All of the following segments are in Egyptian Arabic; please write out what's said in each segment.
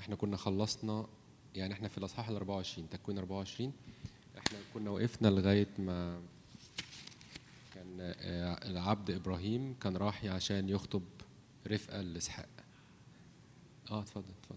احنا كنا خلصنا يعني احنا في الاصحاح ال 24 تكوين 24 احنا كنا وقفنا لغايه ما كان آه، العبد ابراهيم كان راح عشان يخطب رفقه لاسحاق اه اتفضل اتفضل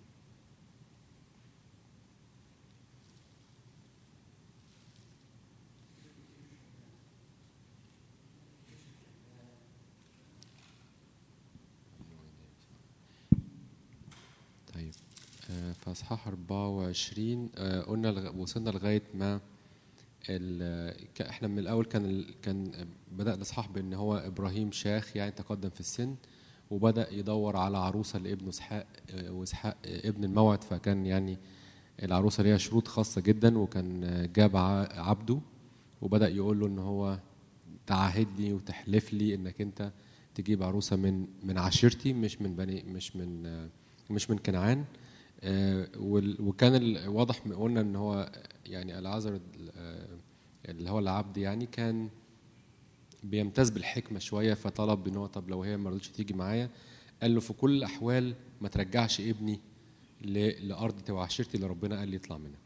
طيب آه، في اصحاح 24 آه، قلنا لغ- وصلنا لغايه ما ال- ك- احنا من الاول كان ال- كان بدا الاصحاح بان هو ابراهيم شاخ يعني تقدم في السن وبدا يدور على عروسه لابنه اسحاق آه، واسحاق آه، ابن الموعد فكان يعني العروسه ليها شروط خاصه جدا وكان آه، جاب ع- عبده وبدا يقول له ان هو تعاهدني وتحلف لي انك انت تجيب عروسه من من عشيرتي مش من بني مش من آه، مش من كنعان آه، وال- وكان ال- واضح قلنا ان هو يعني العذر اللي هو العبد يعني كان بيمتاز بالحكمه شويه فطلب ان هو طب لو هي ما رضتش تيجي معايا قال له في كل الاحوال ما ترجعش ابني ل- لارض وعشيرتي اللي ربنا قال لي يطلع منها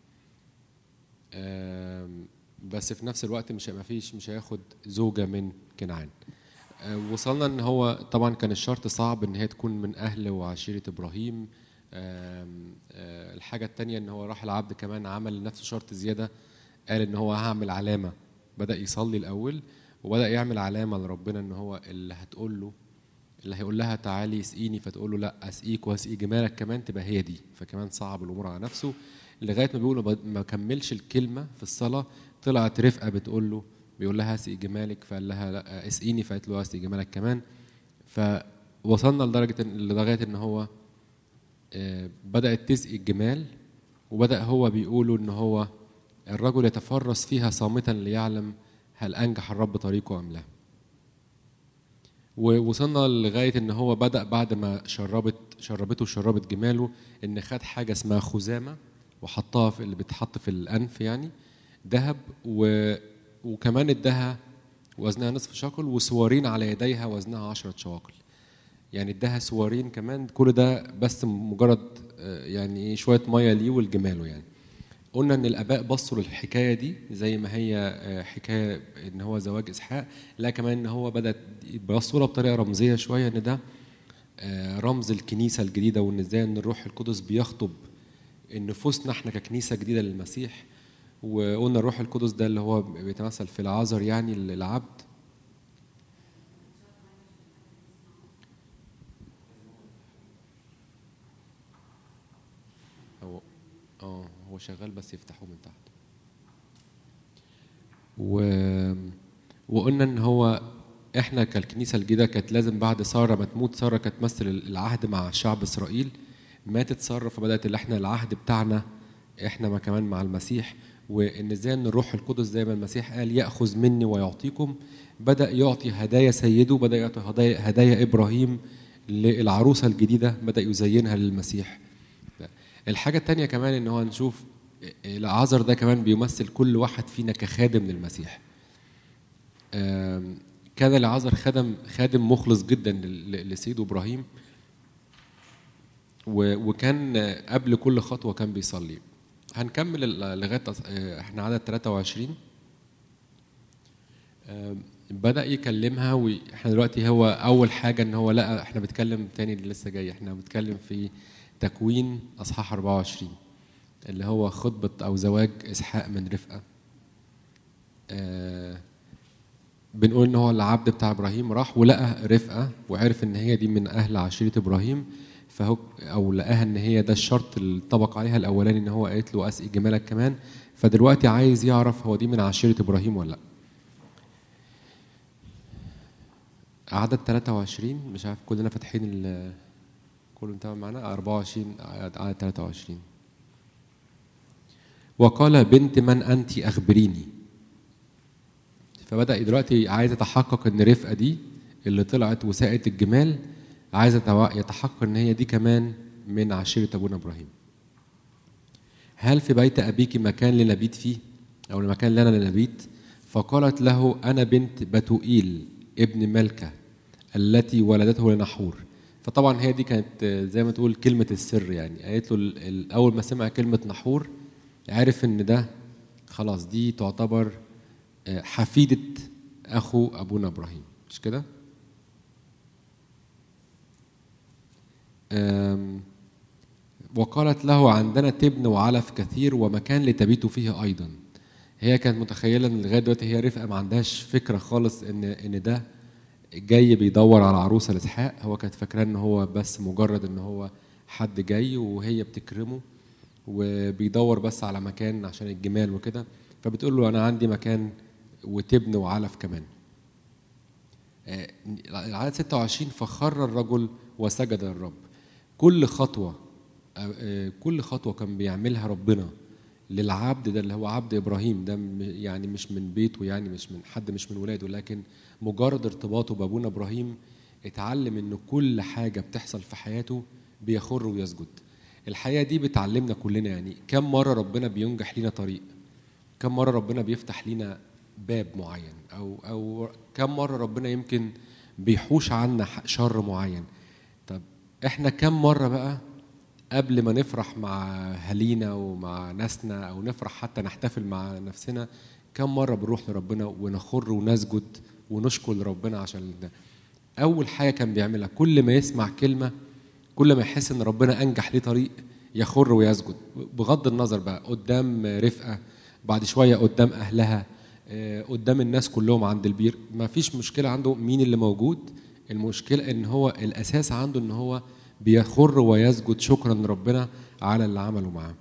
آم، بس في نفس الوقت مش ما فيش مش هياخد زوجه من كنعان آه، وصلنا ان هو طبعا كان الشرط صعب ان هي تكون من اهل وعشيره ابراهيم آم، آه، الحاجه التانية ان هو راح العبد كمان عمل لنفسه شرط زياده قال ان هو هعمل علامه بدا يصلي الاول وبدا يعمل علامه لربنا ان هو اللي هتقول له اللي هيقول لها تعالي اسقيني فتقول له لا اسقيك واسقي جمالك كمان تبقى هي دي فكمان صعب الامور على نفسه لغايه ما بيقول ما كملش الكلمه في الصلاه طلعت رفقه بتقول له بيقول لها اسقي جمالك فقال لها لا اسقيني فقالت له اسقي جمالك كمان فوصلنا لدرجه إن- لغايه ان هو آه، بدات تسقي الجمال وبدا هو بيقولوا ان هو الرجل يتفرس فيها صامتا ليعلم هل انجح الرب طريقه ام لا ووصلنا لغايه ان هو بدا بعد ما شربت شربته وشربت جماله ان خد حاجه اسمها خزامه وحطها في اللي بتحط في الانف يعني ذهب و... وكمان اداها وزنها نصف شقل وسوارين على يديها وزنها عشرة شواقل يعني اداها سوارين كمان كل ده بس مجرد آه، يعني إيه شويه ميه ليه ولجماله يعني قلنا ان الاباء بصوا للحكايه دي زي ما هي آه، حكايه ان هو زواج اسحاق لا كمان ان هو بدا يبصوا لها بطريقه رمزيه شويه ان ده آه، رمز الكنيسه الجديده وان ازاي ان الروح القدس بيخطب نفوسنا احنا ككنيسه جديده للمسيح وقلنا الروح القدس ده اللي هو بيتمثل في العذر يعني العبد هو اه هو شغال بس يفتحوه من تحت و... وقلنا ان هو احنا كالكنيسه الجديده كانت لازم بعد ساره ما تموت ساره كانت تمثل العهد مع شعب اسرائيل ماتت ساره فبدات اللي احنا العهد بتاعنا احنا ما كمان مع المسيح وان ازاي ان الروح القدس زي ما المسيح قال ياخذ مني ويعطيكم بدا يعطي هدايا سيده بدا يعطي هدايا, هدايا ابراهيم للعروسه الجديده بدا يزينها للمسيح الحاجة التانية كمان ان هو نشوف العذر ده كمان بيمثل كل واحد فينا كخادم للمسيح آم، كان العذر خدم خادم مخلص جدا لل- لسيده ابراهيم و- وكان قبل كل خطوة كان بيصلي هنكمل ال- لغاية أص- آه، احنا عدد 23 آم، بدأ يكلمها واحنا دلوقتي هو أول حاجة إن هو لقى احنا بنتكلم تاني اللي لسه جاي احنا بنتكلم في تكوين أصحاح 24 اللي هو خطبة أو زواج إسحاق من رفقة آه بنقول إن هو العبد بتاع إبراهيم راح ولقى رفقة وعرف إن هي دي من أهل عشيرة إبراهيم فهو أو لقاها إن هي ده الشرط اللي طبق عليها الأولاني إن هو قالت له أسقي جمالك كمان فدلوقتي عايز يعرف هو دي من عشيرة إبراهيم ولا لأ عدد 23 مش عارف كلنا فاتحين ال كله متابع معانا 24 عدد عدد 23 وقال بنت من أنت أخبريني فبدأ دلوقتي عايز يتحقق إن رفقة دي اللي طلعت وساقت الجمال عايز يتوا- يتحقق إن هي دي كمان من عشيرة أبونا إبراهيم هل في بيت أبيك مكان لنبيت فيه أو مكان لنا لنبيت فقالت له أنا بنت بتوئيل ابن ملكة التي ولدته لنحور فطبعا هي دي كانت آه، زي ما تقول كلمه السر يعني قالت له ال- ال- اول ما سمع كلمه نحور عرف ان ده خلاص دي تعتبر آه، حفيده اخو ابونا ابراهيم مش كده؟ آم، وقالت له عندنا تبن وعلف كثير ومكان لتبيت فيه ايضا هي كانت متخيله ان لغايه دلوقتي هي رفقه ما عندهاش فكره خالص ان ان ده جاي بيدور على عروسه لاسحاق هو كانت فاكراه ان هو بس مجرد ان هو حد جاي وهي بتكرمه وبيدور بس على مكان عشان الجمال وكده فبتقول له انا عندي مكان وتبن وعلف كمان آه، العدد 26 فخر الرجل وسجد للرب كل خطوة آه، آه، كل خطوة كان بيعملها ربنا للعبد ده اللي هو عبد إبراهيم ده م- يعني مش من بيته يعني مش من حد مش من ولاده لكن مجرد ارتباطه بأبونا إبراهيم اتعلم إن كل حاجة بتحصل في حياته بيخر ويسجد الحقيقة دي بتعلمنا كلنا يعني كم مرة ربنا بينجح لينا طريق كم مرة ربنا بيفتح لينا باب معين أو أو كم مرة ربنا يمكن بيحوش عنا ح- شر معين طب احنا كم مرة بقى قبل ما نفرح مع أهالينا ومع ناسنا أو نفرح حتى نحتفل مع نفسنا كم مرة بنروح لربنا ونخر ونسجد ونشكر لربنا عشان ده أول حاجة كان بيعملها كل ما يسمع كلمة كل ما يحس إن ربنا أنجح ليه طريق يخر ويسجد بغض النظر بقى قدام رفقة بعد شوية قدام أهلها آه، قدام الناس كلهم عند البير ما فيش مشكلة عنده مين اللي موجود المشكلة إن هو الأساس عنده إن هو بيخر ويسجد شكرا لربنا على اللي عمله معاه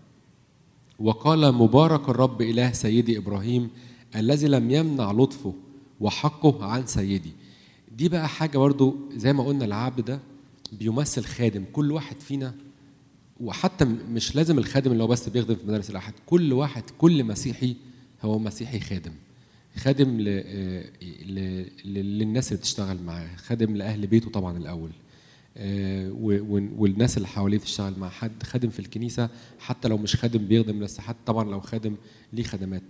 وقال مبارك الرب إله سيدي إبراهيم الذي لم يمنع لطفه وحقه عن سيدي دي بقى حاجة برضو زي ما قلنا العبد ده بيمثل خادم كل واحد فينا وحتى م- مش لازم الخادم اللي هو بس بيخدم في مدارس الأحد كل واحد كل مسيحي هو مسيحي خادم خادم ل... آه، ل... ل- للناس اللي بتشتغل معاه خادم لأهل بيته طبعا الأول آه، و- و- والناس اللي حواليه تشتغل مع حد خادم في الكنيسة حتى لو مش خادم بيخدم بس حتى طبعا لو خادم ليه خدمات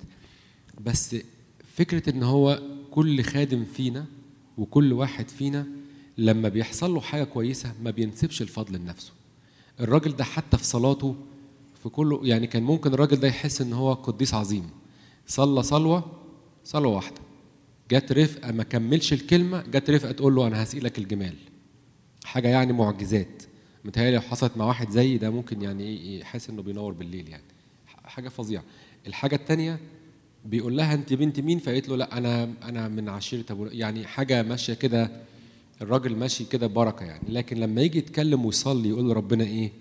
بس فكرة ان هو كل خادم فينا وكل واحد فينا لما بيحصل له حاجة كويسة ما بينسبش الفضل لنفسه الراجل ده حتى في صلاته في كله يعني كان ممكن الراجل ده يحس ان هو قديس عظيم صلى صلوة صلوة واحدة جت رفقة ما كملش الكلمة جت رفقة تقول له أنا هسقي لك الجمال حاجة يعني معجزات متهيألي لو حصلت مع واحد زي ده ممكن يعني ايه يحس انه بينور بالليل يعني حاجة فظيعة الحاجة التانية بيقول لها انت بنت مين فقالت له لا انا انا من عشيرة ابو يعني حاجة ماشية كده الراجل ماشي كده بركة يعني لكن لما يجي يتكلم ويصلي يقول لربنا ايه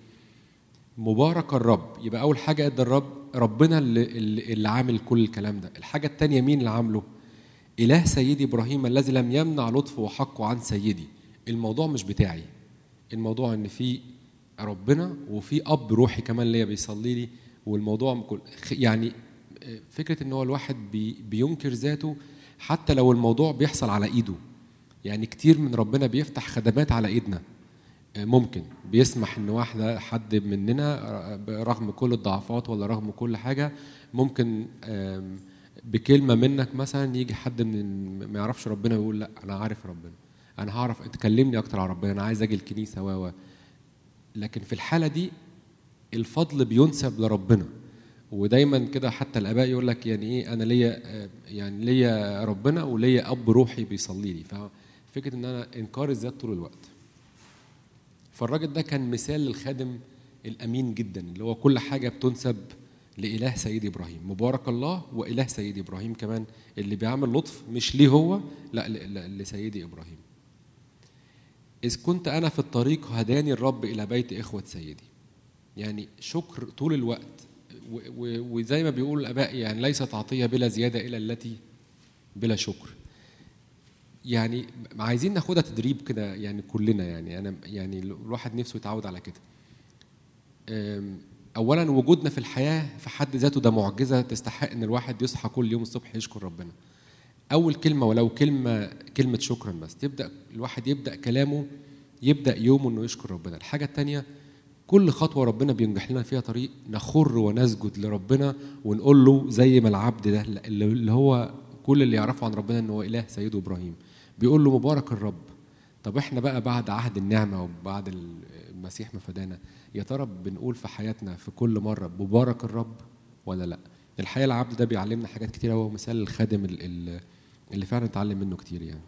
مبارك الرب يبقى اول حاجة ادى الرب ربنا اللي, اللي اللي عامل كل الكلام ده الحاجة التانية مين اللي عامله إله سيدي إبراهيم الذي لم يمنع لطفه وحقه عن سيدي الموضوع مش بتاعي الموضوع إن في ربنا وفي أب روحي كمان ليا بيصلي لي والموضوع مكل- خ- يعني آه، فكرة إن هو الواحد بي بينكر ذاته حتى لو الموضوع بيحصل على إيده يعني كتير من ربنا بيفتح خدمات على إيدنا آه، ممكن بيسمح ان واحده حد مننا آه، رغم كل الضعفات ولا رغم كل حاجه ممكن آم، بكلمه منك مثلا يجي حد من ما يعرفش ربنا ويقول لا انا عارف ربنا انا هعرف تكلمني اكتر عن ربنا انا عايز اجي الكنيسه و و لكن في الحاله دي الفضل بينسب لربنا ودايما كده حتى الاباء يقول لك يعني ايه انا ليا آه، يعني ليا ربنا وليا اب روحي بيصلي لي ففكره ان انا انكار الذات طول الوقت فالراجل ده كان مثال للخادم الامين جدا اللي هو كل حاجه بتنسب لاله سيدي ابراهيم مبارك الله واله سيدي ابراهيم كمان اللي بيعمل لطف مش ليه هو لا ل- ل- لسيدي ابراهيم اذ كنت انا في الطريق هداني الرب الى بيت اخوه سيدي يعني شكر طول الوقت و- و- وزي ما بيقول الاباء يعني ليست عطيه بلا زياده الا التي بلا شكر يعني عايزين ناخدها تدريب كده يعني كلنا يعني انا يعني الواحد نفسه يتعود على كده أم، اولا وجودنا في الحياه في حد ذاته ده معجزه تستحق ان الواحد يصحى كل يوم الصبح يشكر ربنا اول كلمه ولو كلمه كلمه شكرا بس تبدا الواحد يبدا كلامه يبدا يومه انه يشكر ربنا الحاجه الثانيه كل خطوه ربنا بينجح لنا فيها طريق نخر ونسجد لربنا ونقول له زي ما العبد ده اللي اللي هو كل اللي يعرفه عن ربنا ان هو اله سيده ابراهيم بيقول له مبارك الرب طب احنا بقى بعد عهد النعمه وبعد ال- المسيح ما فدانا يا ترى بنقول في حياتنا في كل مره مبارك الرب ولا لا الحقيقه العبد ده بيعلمنا حاجات كتير هو مثال الخادم ال- ال- اللي فعلا اتعلم منه كتير يعني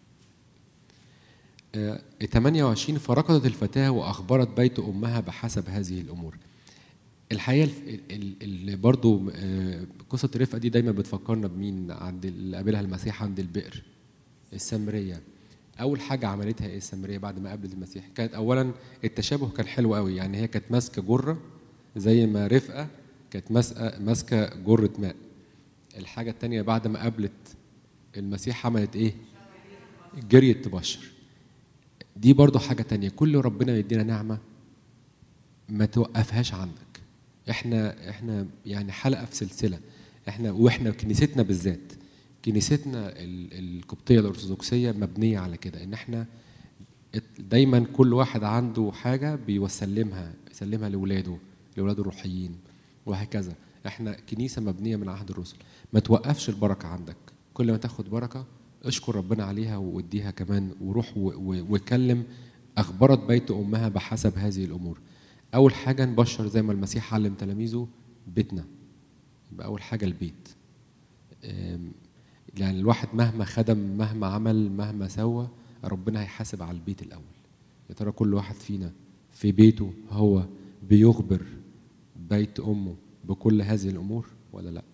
آه، 28 فركضت الفتاة وأخبرت بيت أمها بحسب هذه الأمور الحقيقة الف- ال- ال- برضو آه، قصة رفقة دي دايما بتفكرنا بمين عند اللي قابلها المسيح عند البئر السامرية أول حاجة عملتها إيه السامرية بعد ما قابلت المسيح كانت أولا التشابه كان حلو قوي يعني هي كانت ماسكة جرة زي ما رفقة كانت ماسكة ماسكة جرة ماء الحاجة التانية بعد ما قابلت المسيح عملت إيه؟ جريت تبشر دي برضو حاجة تانية كل ربنا يدينا نعمة ما توقفهاش عندك احنا احنا يعني حلقة في سلسلة احنا واحنا كنيستنا بالذات كنيستنا ال- القبطية الأرثوذكسية مبنية على كده ان احنا ات- دايما كل واحد عنده حاجة بيسلمها يسلمها لولاده لولاده الروحيين وهكذا احنا كنيسة مبنية من عهد الرسل ما توقفش البركة عندك كل ما تاخد بركة اشكر ربنا عليها واديها كمان وروح و- و- وكلم أخبرت بيت أمها بحسب هذه الأمور أول حاجة نبشر زي ما المسيح علم تلاميذه بيتنا يبقى أول حاجة البيت أم، يعني الواحد مهما خدم مهما عمل مهما سوى ربنا هيحاسب على البيت الأول يا ترى كل واحد فينا في بيته هو بيخبر بيت أمه بكل هذه الأمور ولا لأ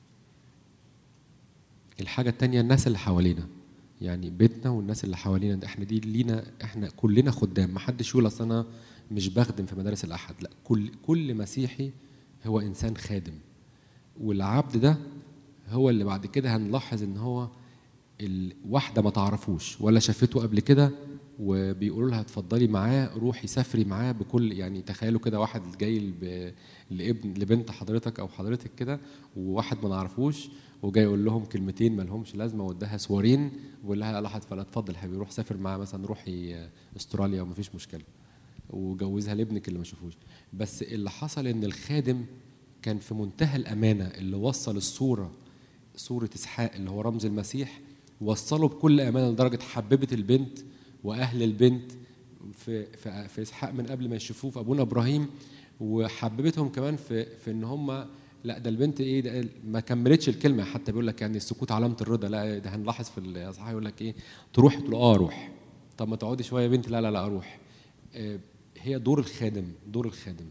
الحاجة التانية الناس اللي حوالينا يعني بيتنا والناس اللي حوالينا ده احنا دي لينا احنا كلنا خدام ما حدش يقول اصل انا مش بخدم في مدارس الاحد لا كل كل مسيحي هو انسان خادم والعبد ده هو اللي بعد كده هنلاحظ ان هو الواحده ما تعرفوش ولا شافته قبل كده وبيقولوا لها اتفضلي معاه روحي سافري معاه بكل يعني تخيلوا كده واحد جاي ب- لابن لبنت حضرتك او حضرتك كده وواحد ما نعرفوش وجاي يقول لهم كلمتين ما لهمش لازمه واداها سوارين ويقول لها لا حد فلا اتفضل حبيبي روح سافر معاه مثلا روحي استراليا ومفيش مشكله وجوزها لابنك اللي ما شافوش بس اللي حصل ان الخادم كان في منتهى الامانه اللي وصل الصوره صوره اسحاق اللي هو رمز المسيح وصله بكل امانه لدرجه حببت البنت واهل البنت في في, في اسحاق من قبل ما يشوفوه في ابونا ابراهيم وحببتهم كمان في في ان هم لا ده البنت ايه ده ما كملتش الكلمه حتى بيقول لك يعني السكوت علامه الرضا لا ده هنلاحظ في الاصحاح يقول لك ايه تروح تقول اه اروح طب ما تقعدي شويه يا بنتي لا لا لا اروح آه، هي دور الخادم دور الخادم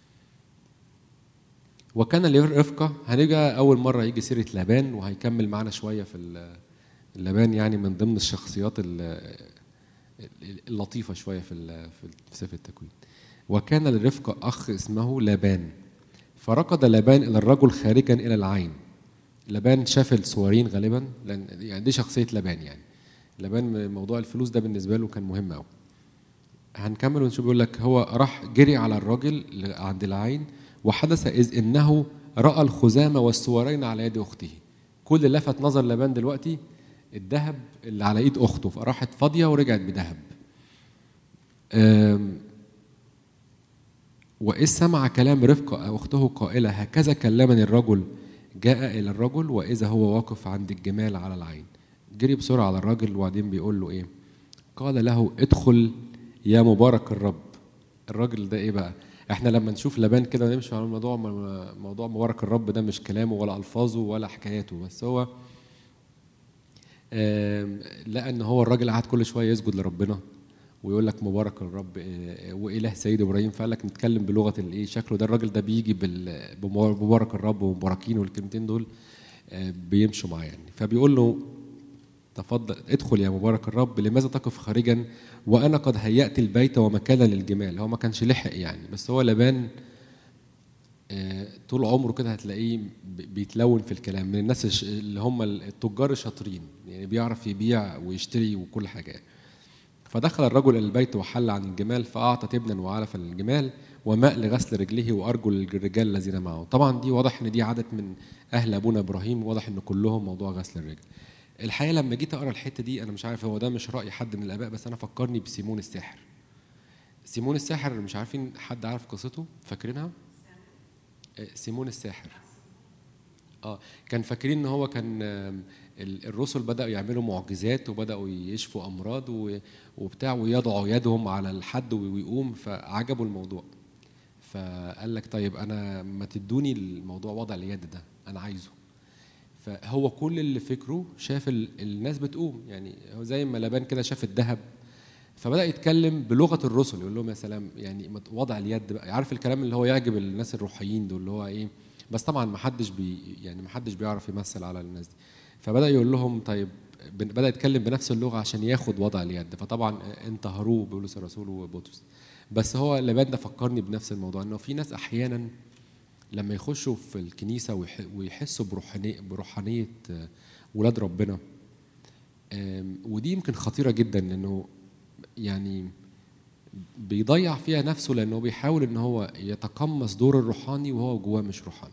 وكان لرفقه هنيجي اول مره يجي سيره لابان وهيكمل معانا شويه في ال- لابان يعني من ضمن الشخصيات ال- اللطيفه شويه في ال- في سفر التكوين وكان لرفقه اخ اسمه لابان فركض لابان الى الرجل خارجا الى العين لابان شاف الصورين غالبا لان يعني دي شخصيه لابان يعني لابان موضوع الفلوس ده بالنسبه له كان مهم قوي هنكمل ونشوف بيقول لك هو راح جري على الراجل اللي عند العين وحدث إذ إنه رأى الخزامة والسوارين على يد أخته كل اللي لفت نظر لبان دلوقتي الذهب اللي على ايد اخته فراحت فاضيه ورجعت بذهب أم، وإذ سمع كلام رفقة أخته قائلة هكذا كلمني الرجل جاء إلى الرجل وإذا هو واقف عند الجمال على العين جري بسرعة على الراجل وبعدين بيقول له إيه قال له ادخل يا مبارك الرب الراجل ده إيه بقى احنا لما نشوف لبان كده ونمشي على الموضوع موضوع مبارك الرب ده مش كلامه ولا الفاظه ولا حكاياته بس هو آم، لقى ان هو الراجل قعد كل شويه يسجد لربنا ويقول لك مبارك الرب آه، واله سيد ابراهيم فقال لك نتكلم بلغه الايه شكله ده الراجل ده بيجي بال- بمبارك الرب ومباركين والكلمتين دول آه، بيمشوا معاه يعني فبيقول له تفضل ادخل يا مبارك الرب لماذا تقف خارجا وانا قد هيأت البيت ومكانا للجمال هو ما كانش لحق يعني بس هو لبان آه، طول عمره كده هتلاقيه ب- بيتلون في الكلام من الناس الش- اللي هم التجار الشاطرين يعني بيعرف يبيع ويشتري وكل حاجه فدخل الرجل الى البيت وحل عن الجمال فاعطى تبنا وعلفا للجمال وماء لغسل رجله وارجل الرجال الذين معه طبعا دي واضح ان دي عادة من اهل ابونا ابراهيم واضح ان كلهم موضوع غسل الرجل الحقيقه لما جيت اقرا الحته دي انا مش عارف هو ده مش راي حد من الاباء بس انا فكرني بسيمون الساحر سيمون الساحر مش عارفين حد عارف قصته فاكرينها آه، سيمون الساحر اه كان فاكرين ان هو كان آم، ال- الرسل بداوا يعملوا معجزات وبداوا يشفوا امراض و- وبتاع ويضعوا يدهم على الحد ويقوم فعجبوا الموضوع فقال لك طيب انا ما تدوني الموضوع وضع اليد ده انا عايزه فهو كل اللي فكره شاف ال- الناس بتقوم يعني هو زي ما لبان كده شاف الذهب فبدا يتكلم بلغه الرسل يقول لهم يا سلام يعني ما ت- وضع اليد بقى عارف الكلام اللي هو يعجب الناس الروحيين دول اللي هو ايه بس طبعا ما حدش بي يعني ما حدش بيعرف يمثل على الناس دي فبدا يقول لهم طيب بن- بدا يتكلم بنفس اللغه عشان ياخد وضع اليد فطبعا انتهروه بولس الرسول وبطرس بس هو لبان ده فكرني بنفس الموضوع انه في ناس احيانا لما يخشوا في الكنيسه ويح- ويحسوا بروحانيه بروحانيه آه، ولاد ربنا آم، ودي يمكن خطيره جدا لانه يعني بيضيع فيها نفسه لانه بيحاول ان هو يتقمص دور الروحاني وهو جواه مش روحاني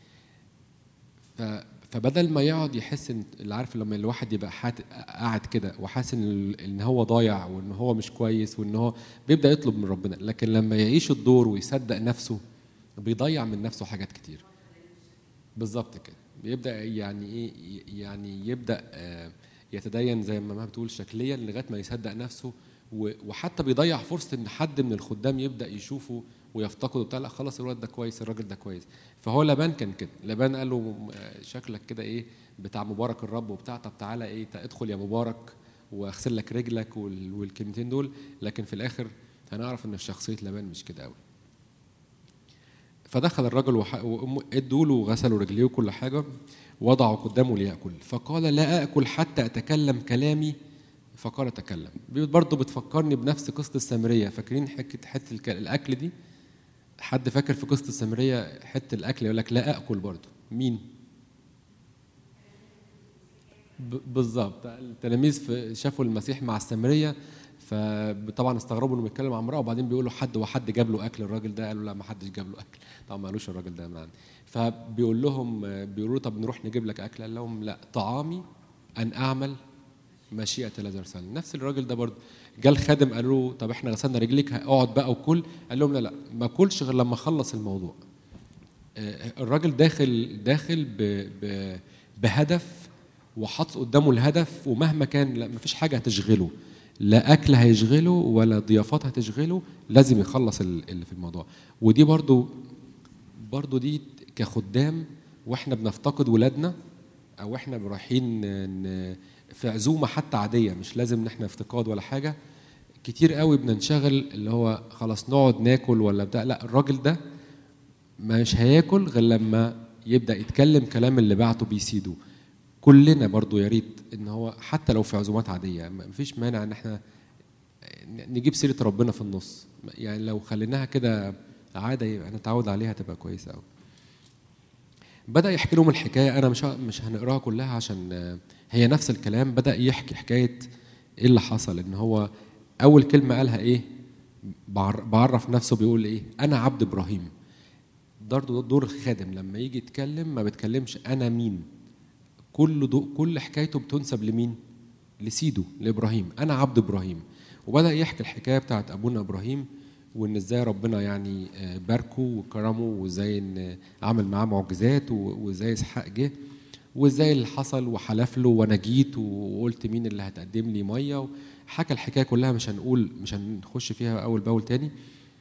ف فبدل ما يقعد يحس ان اللي عارف لما الواحد يبقى حات... قاعد كده وحاسس ان ال- ان هو ضايع وان هو مش كويس وان هو بيبدا يطلب من ربنا لكن لما يعيش الدور ويصدق نفسه بيضيع من نفسه حاجات كتير بالظبط كده بيبدا يعني ايه يعني يبدا آه، يتدين زي ما ما بتقول شكليا لغايه ما يصدق نفسه و- وحتى بيضيع فرصه ان حد من الخدام يبدا يشوفه ويفتقده بتاع لا خلاص الولد ده كويس الراجل ده كويس فهو لبان كان كده لبان قال له م- آه، شكلك كده ايه بتاع مبارك الرب وبتاع طب تعالى ايه تا- ادخل يا مبارك واغسل لك رجلك وال- والكلمتين دول لكن في الاخر هنعرف ان شخصيه لبان مش كده قوي فدخل الرجل وح- وأم- ادوا له وغسلوا رجليه وكل حاجه وضعوا قدامه ليأكل فقال لا آكل حتى أتكلم كلامي فقال تكلم برضه بتفكرني بنفس قصة السامرية فاكرين حكة حتة الك- الأكل دي حد فاكر في قصة السامرية حتة الأكل يقول لك لا أكل برضه مين ب- بالظبط التلاميذ في- شافوا المسيح مع السامرية فطبعا استغربوا انه بيتكلم عن امراه وبعدين بيقولوا حد وحد جاب له اكل الراجل ده قالوا لا ما حدش جاب له اكل طبعا ما قالوش الراجل ده من عندي فبيقول لهم بيقولوا له طب نروح نجيب لك اكل قال لهم لا طعامي ان اعمل مشيئه الذي ارسلني نفس الراجل ده برضه جه الخادم قال له طب احنا غسلنا رجليك اقعد بقى وكل قال لهم لا لا ما اكلش غير لما اخلص الموضوع آه، الراجل داخل داخل ب ب بهدف وحاطط قدامه الهدف ومهما كان لا مفيش حاجه هتشغله لا اكل هيشغله ولا ضيافات هتشغله لازم يخلص ال- اللي في الموضوع ودي برضو برضو دي كخدام واحنا بنفتقد ولادنا او احنا رايحين ن- في عزومه حتى عاديه مش لازم ان احنا افتقاد ولا حاجه كتير قوي بننشغل اللي هو خلاص نقعد ناكل ولا بتاع لا الراجل ده مش هياكل غير لما يبدا يتكلم كلام اللي بعته بيسيده كلنا برضو يا ريت ان هو حتى لو في عزومات عاديه ما فيش مانع ان احنا نجيب سيره ربنا في النص يعني لو خليناها كده عاده يبقى نتعود عليها تبقى كويسه قوي بدا يحكي لهم الحكايه انا مش ه- مش هنقراها كلها عشان آه، هي نفس الكلام بدا يحكي حكايه ايه اللي حصل ان هو اول كلمه قالها ايه بعر- بعرف نفسه بيقول ايه انا عبد ابراهيم برضه دور الخادم لما يجي يتكلم ما بيتكلمش انا مين كل دو كل حكايته بتنسب لمين لسيده لابراهيم انا عبد ابراهيم وبدا يحكي الحكايه بتاعت ابونا ابراهيم وان ازاي ربنا يعني آه، باركه وكرمه وازاي ان عمل معاه معجزات و- وازاي اسحاق جه وازاي اللي حصل وحلف له وانا جيت وقلت مين اللي هتقدم لي ميه حكى الحكايه كلها مش هنقول مش هنخش فيها اول باول تاني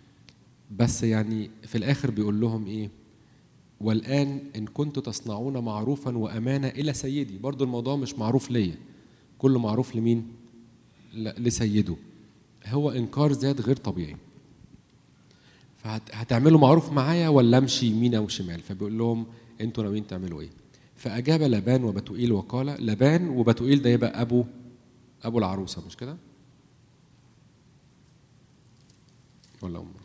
بس يعني في الاخر بيقول لهم ايه والآن إن كنتم تصنعون معروفا وأمانة إلى سيدي برضو الموضوع مش معروف ليا كله معروف لمين ل- لسيده هو إنكار ذات غير طبيعي فهتعملوا معروف معايا ولا امشي يمين او شمال فبيقول لهم انتوا ناويين تعملوا ايه فاجاب لبان وبتوئيل وقال لبان وبتوئيل ده يبقى ابو ابو العروسه مش كده ولا أم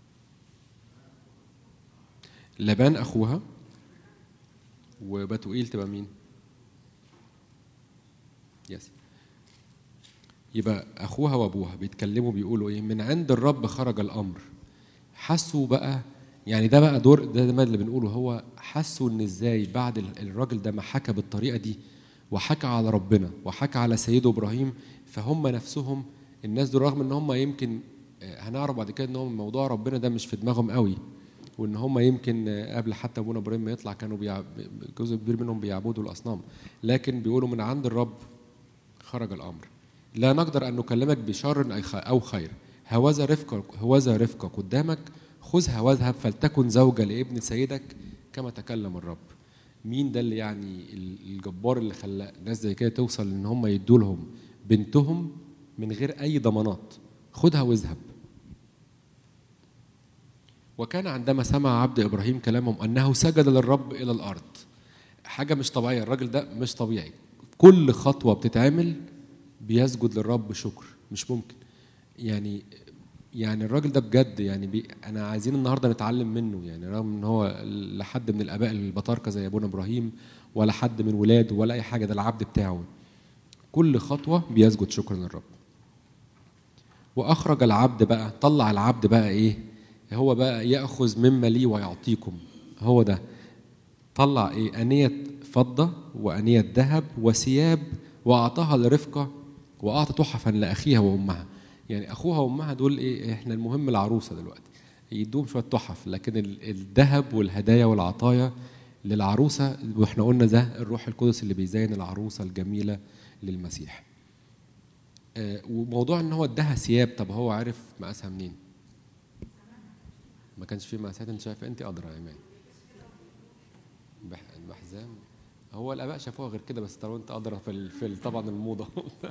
لبان اخوها وبتوئيل تبقى مين يس يبقى اخوها وابوها بيتكلموا بيقولوا ايه من عند الرب خرج الامر حسوا بقى يعني ده بقى دور ده, ده اللي بنقوله هو حسوا ان ازاي بعد ال- الراجل ده ما حكى بالطريقه دي وحكى على ربنا وحكى على سيده ابراهيم فهم نفسهم الناس دول رغم ان هم يمكن آه، هنعرف بعد كده ان هم موضوع ربنا ده مش في دماغهم قوي وان هم يمكن آه، قبل حتى ابونا ابراهيم ما يطلع كانوا بيع... جزء كبير منهم بيعبدوا الاصنام لكن بيقولوا من عند الرب خرج الامر لا نقدر ان نكلمك بشر أي خ- او خير هوذا رفقك هوذا رفقك قدامك خذها واذهب فلتكن زوجة لابن سيدك كما تكلم الرب مين ده اللي يعني ال- الجبار اللي خلى ناس زي كده توصل ان هم يدوا لهم بنتهم من غير اي ضمانات خدها واذهب وكان عندما سمع عبد ابراهيم كلامهم انه سجد للرب الى الارض حاجه مش طبيعيه الراجل ده مش طبيعي كل خطوه بتتعمل بيسجد للرب شكر مش ممكن يعني يعني الراجل ده بجد يعني بي انا عايزين النهارده نتعلم منه يعني رغم ان هو لا حد من الاباء البطاركه زي ابونا ابراهيم ولا حد من ولاده ولا اي حاجه ده العبد بتاعه كل خطوه بيسجد شكرا للرب واخرج العبد بقى طلع العبد بقى ايه هو بقى ياخذ مما لي ويعطيكم هو ده طلع ايه انيه فضه وانيه ذهب وثياب واعطاها لرفقه واعطى تحفا لاخيها وامها يعني اخوها وامها دول ايه احنا المهم العروسه دلوقتي يدوهم شويه تحف لكن ال- الذهب والهدايا والعطايا للعروسه واحنا قلنا ده الروح القدس اللي بيزين العروسه الجميله للمسيح آه، وموضوع ان هو اداها ثياب طب هو عارف مقاسها منين ما كانش في مقاسات انت شايفه انت ادرى يا ايمان بح- بحزام هو الاباء شافوها غير كده بس طالما انت ادرى في ال- في ال- طبعا الموضه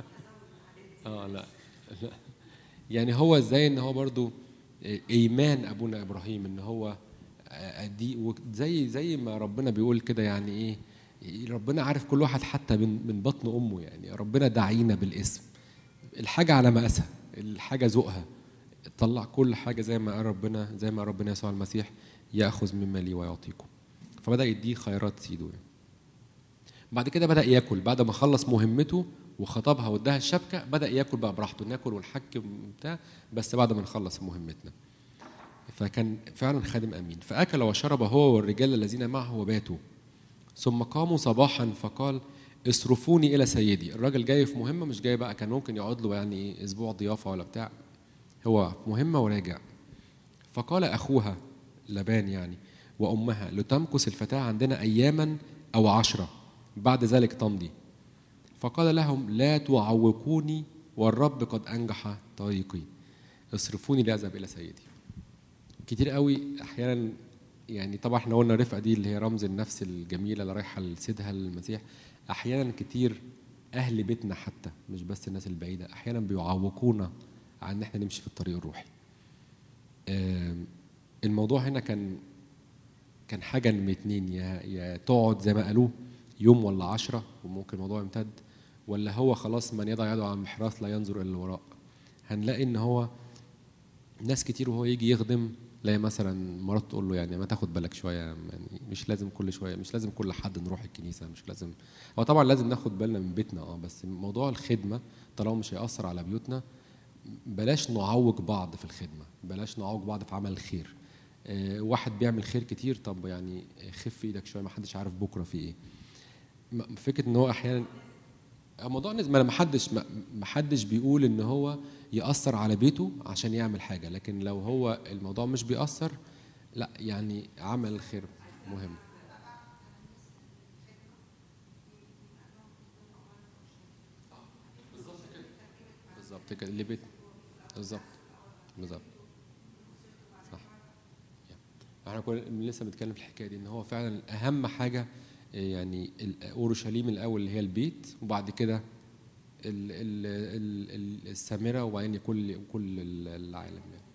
اه لا لا يعني هو ازاي ان هو برضو ايمان ابونا ابراهيم ان هو دي وزي زي ما ربنا بيقول كده يعني ايه ربنا عارف كل واحد حتى من من بطن امه يعني ربنا داعينا بالاسم الحاجه على مقاسها الحاجه ذوقها طلع كل حاجه زي ما قال ربنا زي ما قال ربنا يسوع المسيح ياخذ مما لي ويعطيكم فبدا يديه خيرات سيده يعني. بعد كده بدا ياكل بعد ما خلص مهمته وخطبها واداها الشبكه بدا ياكل بقى براحته ناكل ونحك وبتاع بس بعد ما نخلص مهمتنا فكان فعلا خادم امين فاكل وشرب هو والرجال الذين معه وباتوا ثم قاموا صباحا فقال اصرفوني الى سيدي الراجل جاي في مهمه مش جاي بقى كان ممكن يقعد له يعني إيه اسبوع ضيافه ولا بتاع هو في مهمه وراجع فقال اخوها لبان يعني وامها لتمكث الفتاه عندنا اياما او عشره بعد ذلك تمضي فقال لهم لا تعوقوني والرب قد انجح طريقي اصرفوني لاذهب الى سيدي كتير قوي احيانا يعني طبعا احنا قلنا رفقه دي اللي هي رمز النفس الجميله اللي رايحه لسيدها المسيح احيانا كتير اهل بيتنا حتى مش بس الناس البعيده احيانا بيعوقونا عن ان احنا نمشي في الطريق الروحي آم، الموضوع هنا كان كان حاجه من اتنين يا يا تقعد زي ما قالوه يوم ولا عشرة وممكن الموضوع يمتد ولا هو خلاص من يضع يده على المحراث لا ينظر الى الوراء هنلاقي ان هو ناس كتير وهو يجي يخدم لا مثلا مرات تقول له يعني ما تاخد بالك شويه يعني مش لازم كل شويه مش لازم كل حد نروح الكنيسه مش لازم هو طبعا لازم ناخد بالنا من بيتنا اه بس موضوع الخدمه طالما مش هيأثر على بيوتنا بلاش نعوج بعض في الخدمه بلاش نعوج بعض في عمل الخير آه، واحد بيعمل خير كتير طب يعني خف ايدك شويه ما حدش عارف بكره في ايه م- فكره ان هو احيانا موضوع نسبة ما حدش ما حدش بيقول ان هو يأثر على بيته عشان يعمل حاجة لكن لو هو الموضوع مش بيأثر لا يعني عمل الخير مهم بالظبط كده اللي بيت بالظبط بالظبط صح احنا كنا لسه بنتكلم في الحكايه دي ان هو فعلا اهم حاجه يعني ال- اورشليم الاول اللي هي البيت وبعد كده ال- ال- ال- ال- السامره وبعدين كل كل ال- العالم يعني.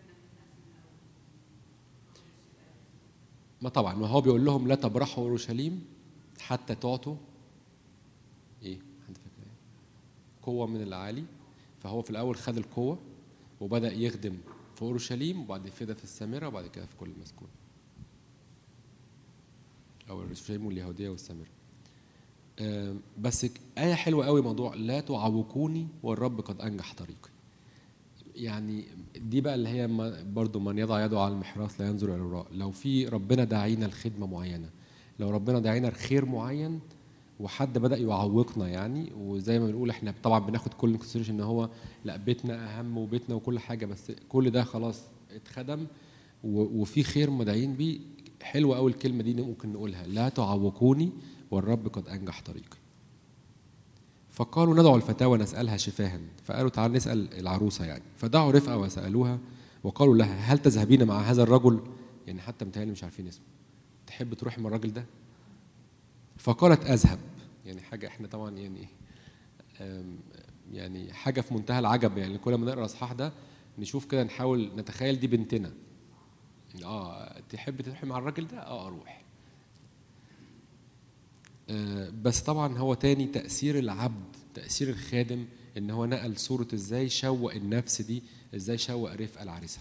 ما طبعا ما هو بيقول لهم لا تبرحوا اورشليم حتى تعطوا ايه حد فاكر ايه قوه من العالي فهو في الاول خد القوه وبدا يخدم في اورشليم وبعد كده في السامره وبعد كده في كل مسكون او اورشليم واليهوديه والسامره آم، بس ك- آية حلوة قوي موضوع لا تعوقوني والرب قد أنجح طريقي. يعني دي بقى اللي هي ما- برضو من يضع يده على المحراث لا ينظر إلى الوراء، لو في ربنا داعينا لخدمة معينة، لو ربنا داعينا لخير معين وحد بدأ يعوقنا يعني وزي ما بنقول احنا طبعا بناخد كل consideration ان هو لا بيتنا أهم وبيتنا وكل حاجة بس كل ده خلاص اتخدم و- وفي خير مدعين بيه حلوه قوي الكلمه دي ممكن نقولها لا تعوقوني والرب قد انجح طريقي فقالوا ندعو الفتاة ونسألها شفاها فقالوا تعال نسأل العروسة يعني فدعوا رفقة وسألوها وقالوا لها هل تذهبين مع هذا الرجل يعني حتى متهيألي مش عارفين اسمه تحب تروحي مع الراجل ده فقالت أذهب يعني حاجة احنا طبعا يعني أم، يعني حاجة في منتهى العجب يعني كل ما نقرا الإصحاح ده نشوف كده نحاول نتخيل دي بنتنا اه تحب تروحي مع الراجل ده اه اروح آه، بس طبعا هو تاني تأثير العبد تأثير الخادم ان هو نقل صورة ازاي شوق النفس دي ازاي شوق رفقة لعريسها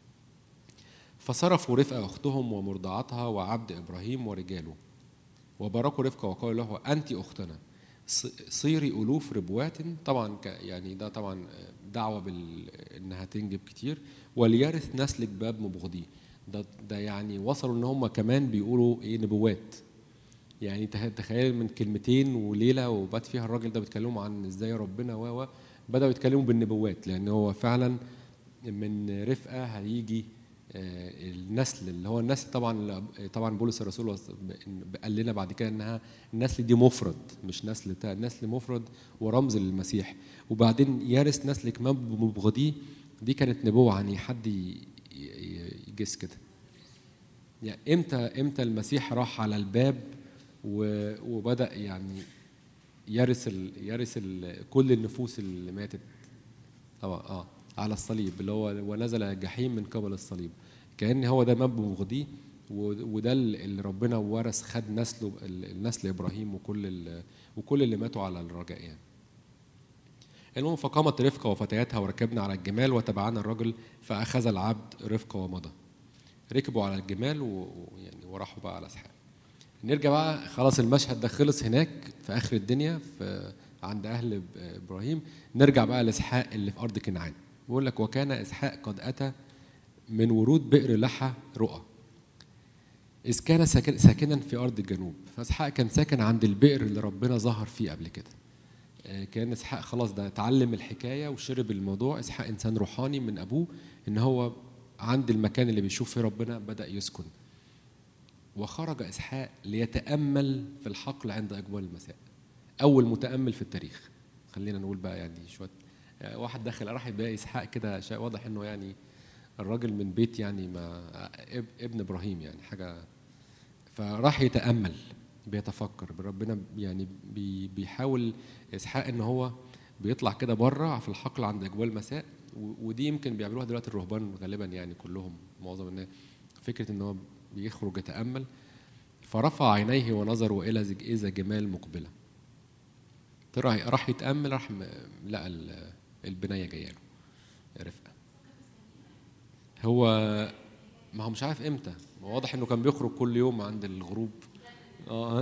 فصرفوا رفقة أختهم ومرضعتها وعبد إبراهيم ورجاله وباركوا رفقة وقالوا له أنت أختنا ص- صيري ألوف ربوات طبعا ك- يعني ده طبعا دعوة بال... إنها تنجب كتير وليرث نسلك باب مبغضيه ده ده يعني وصلوا إن هم كمان بيقولوا إيه نبوات يعني تخ- تخيل من كلمتين وليله وبات فيها الراجل ده بيتكلموا عن ازاي ربنا و و بداوا يتكلموا بالنبوات لان هو فعلا من رفقه هيجي آه، النسل اللي هو النسل طبعا طبعا بولس الرسول وص- ب- قال لنا بعد كده انها النسل دي مفرد مش نسل بتاع النسل مفرد ورمز للمسيح وبعدين يرث نسلك ما بمبغضيه دي كانت نبوه عن حد ي- ي- يجس كده يعني امتى امتى المسيح راح على الباب و- وبدا يعني يرث ال يرث ال كل النفوس اللي ماتت طبعا اه على الصليب اللي هو ونزل الجحيم من قبل الصليب كان هو ده مب مغضيه و- وده اللي ربنا ورث خد نسله ال- النسل ابراهيم وكل ال- وكل اللي ماتوا على الرجاء يعني المهم فقامت رفقه وفتياتها وركبنا على الجمال وتبعنا الرجل فاخذ العبد رفقه ومضى ركبوا على الجمال و- ويعني وراحوا بقى على اسحاق نرجع بقى خلاص المشهد ده خلص هناك في اخر الدنيا في عند اهل ب- ابراهيم نرجع بقى لاسحاق اللي في ارض كنعان بيقول لك وكان اسحاق قد اتى من ورود بئر لحى رؤى إذ كان ساكن- ساكنا في أرض الجنوب فإسحاق كان ساكن عند البئر اللي ربنا ظهر فيه قبل كده آه، كان إسحاق خلاص ده اتعلم الحكاية وشرب الموضوع إسحاق إنسان روحاني من أبوه إن هو عند المكان اللي بيشوف فيه ربنا بدأ يسكن وخرج إسحاق ليتأمل في الحقل عند أجوال المساء أول متأمل في التاريخ خلينا نقول بقى يعني شوية آه، واحد داخل راح يلاقي إسحاق كده شيء واضح إنه يعني الراجل من بيت يعني ما اب- ابن ابراهيم يعني حاجه فراح يتامل بيتفكر ربنا يعني بي بيحاول اسحاق ان هو بيطلع كده بره في الحقل عند اجواء المساء و- ودي يمكن بيعملوها دلوقتي الرهبان غالبا يعني كلهم معظم الناس فكره ان هو بيخرج يتامل فرفع عينيه ونظر والى زج- اذا جمال مقبله طلع راح يتامل راح م- لقى ال- البنايه جايه له رفقه هو ما هو مش عارف امتى هو واضح انه كان بيخرج كل يوم عند الغروب اه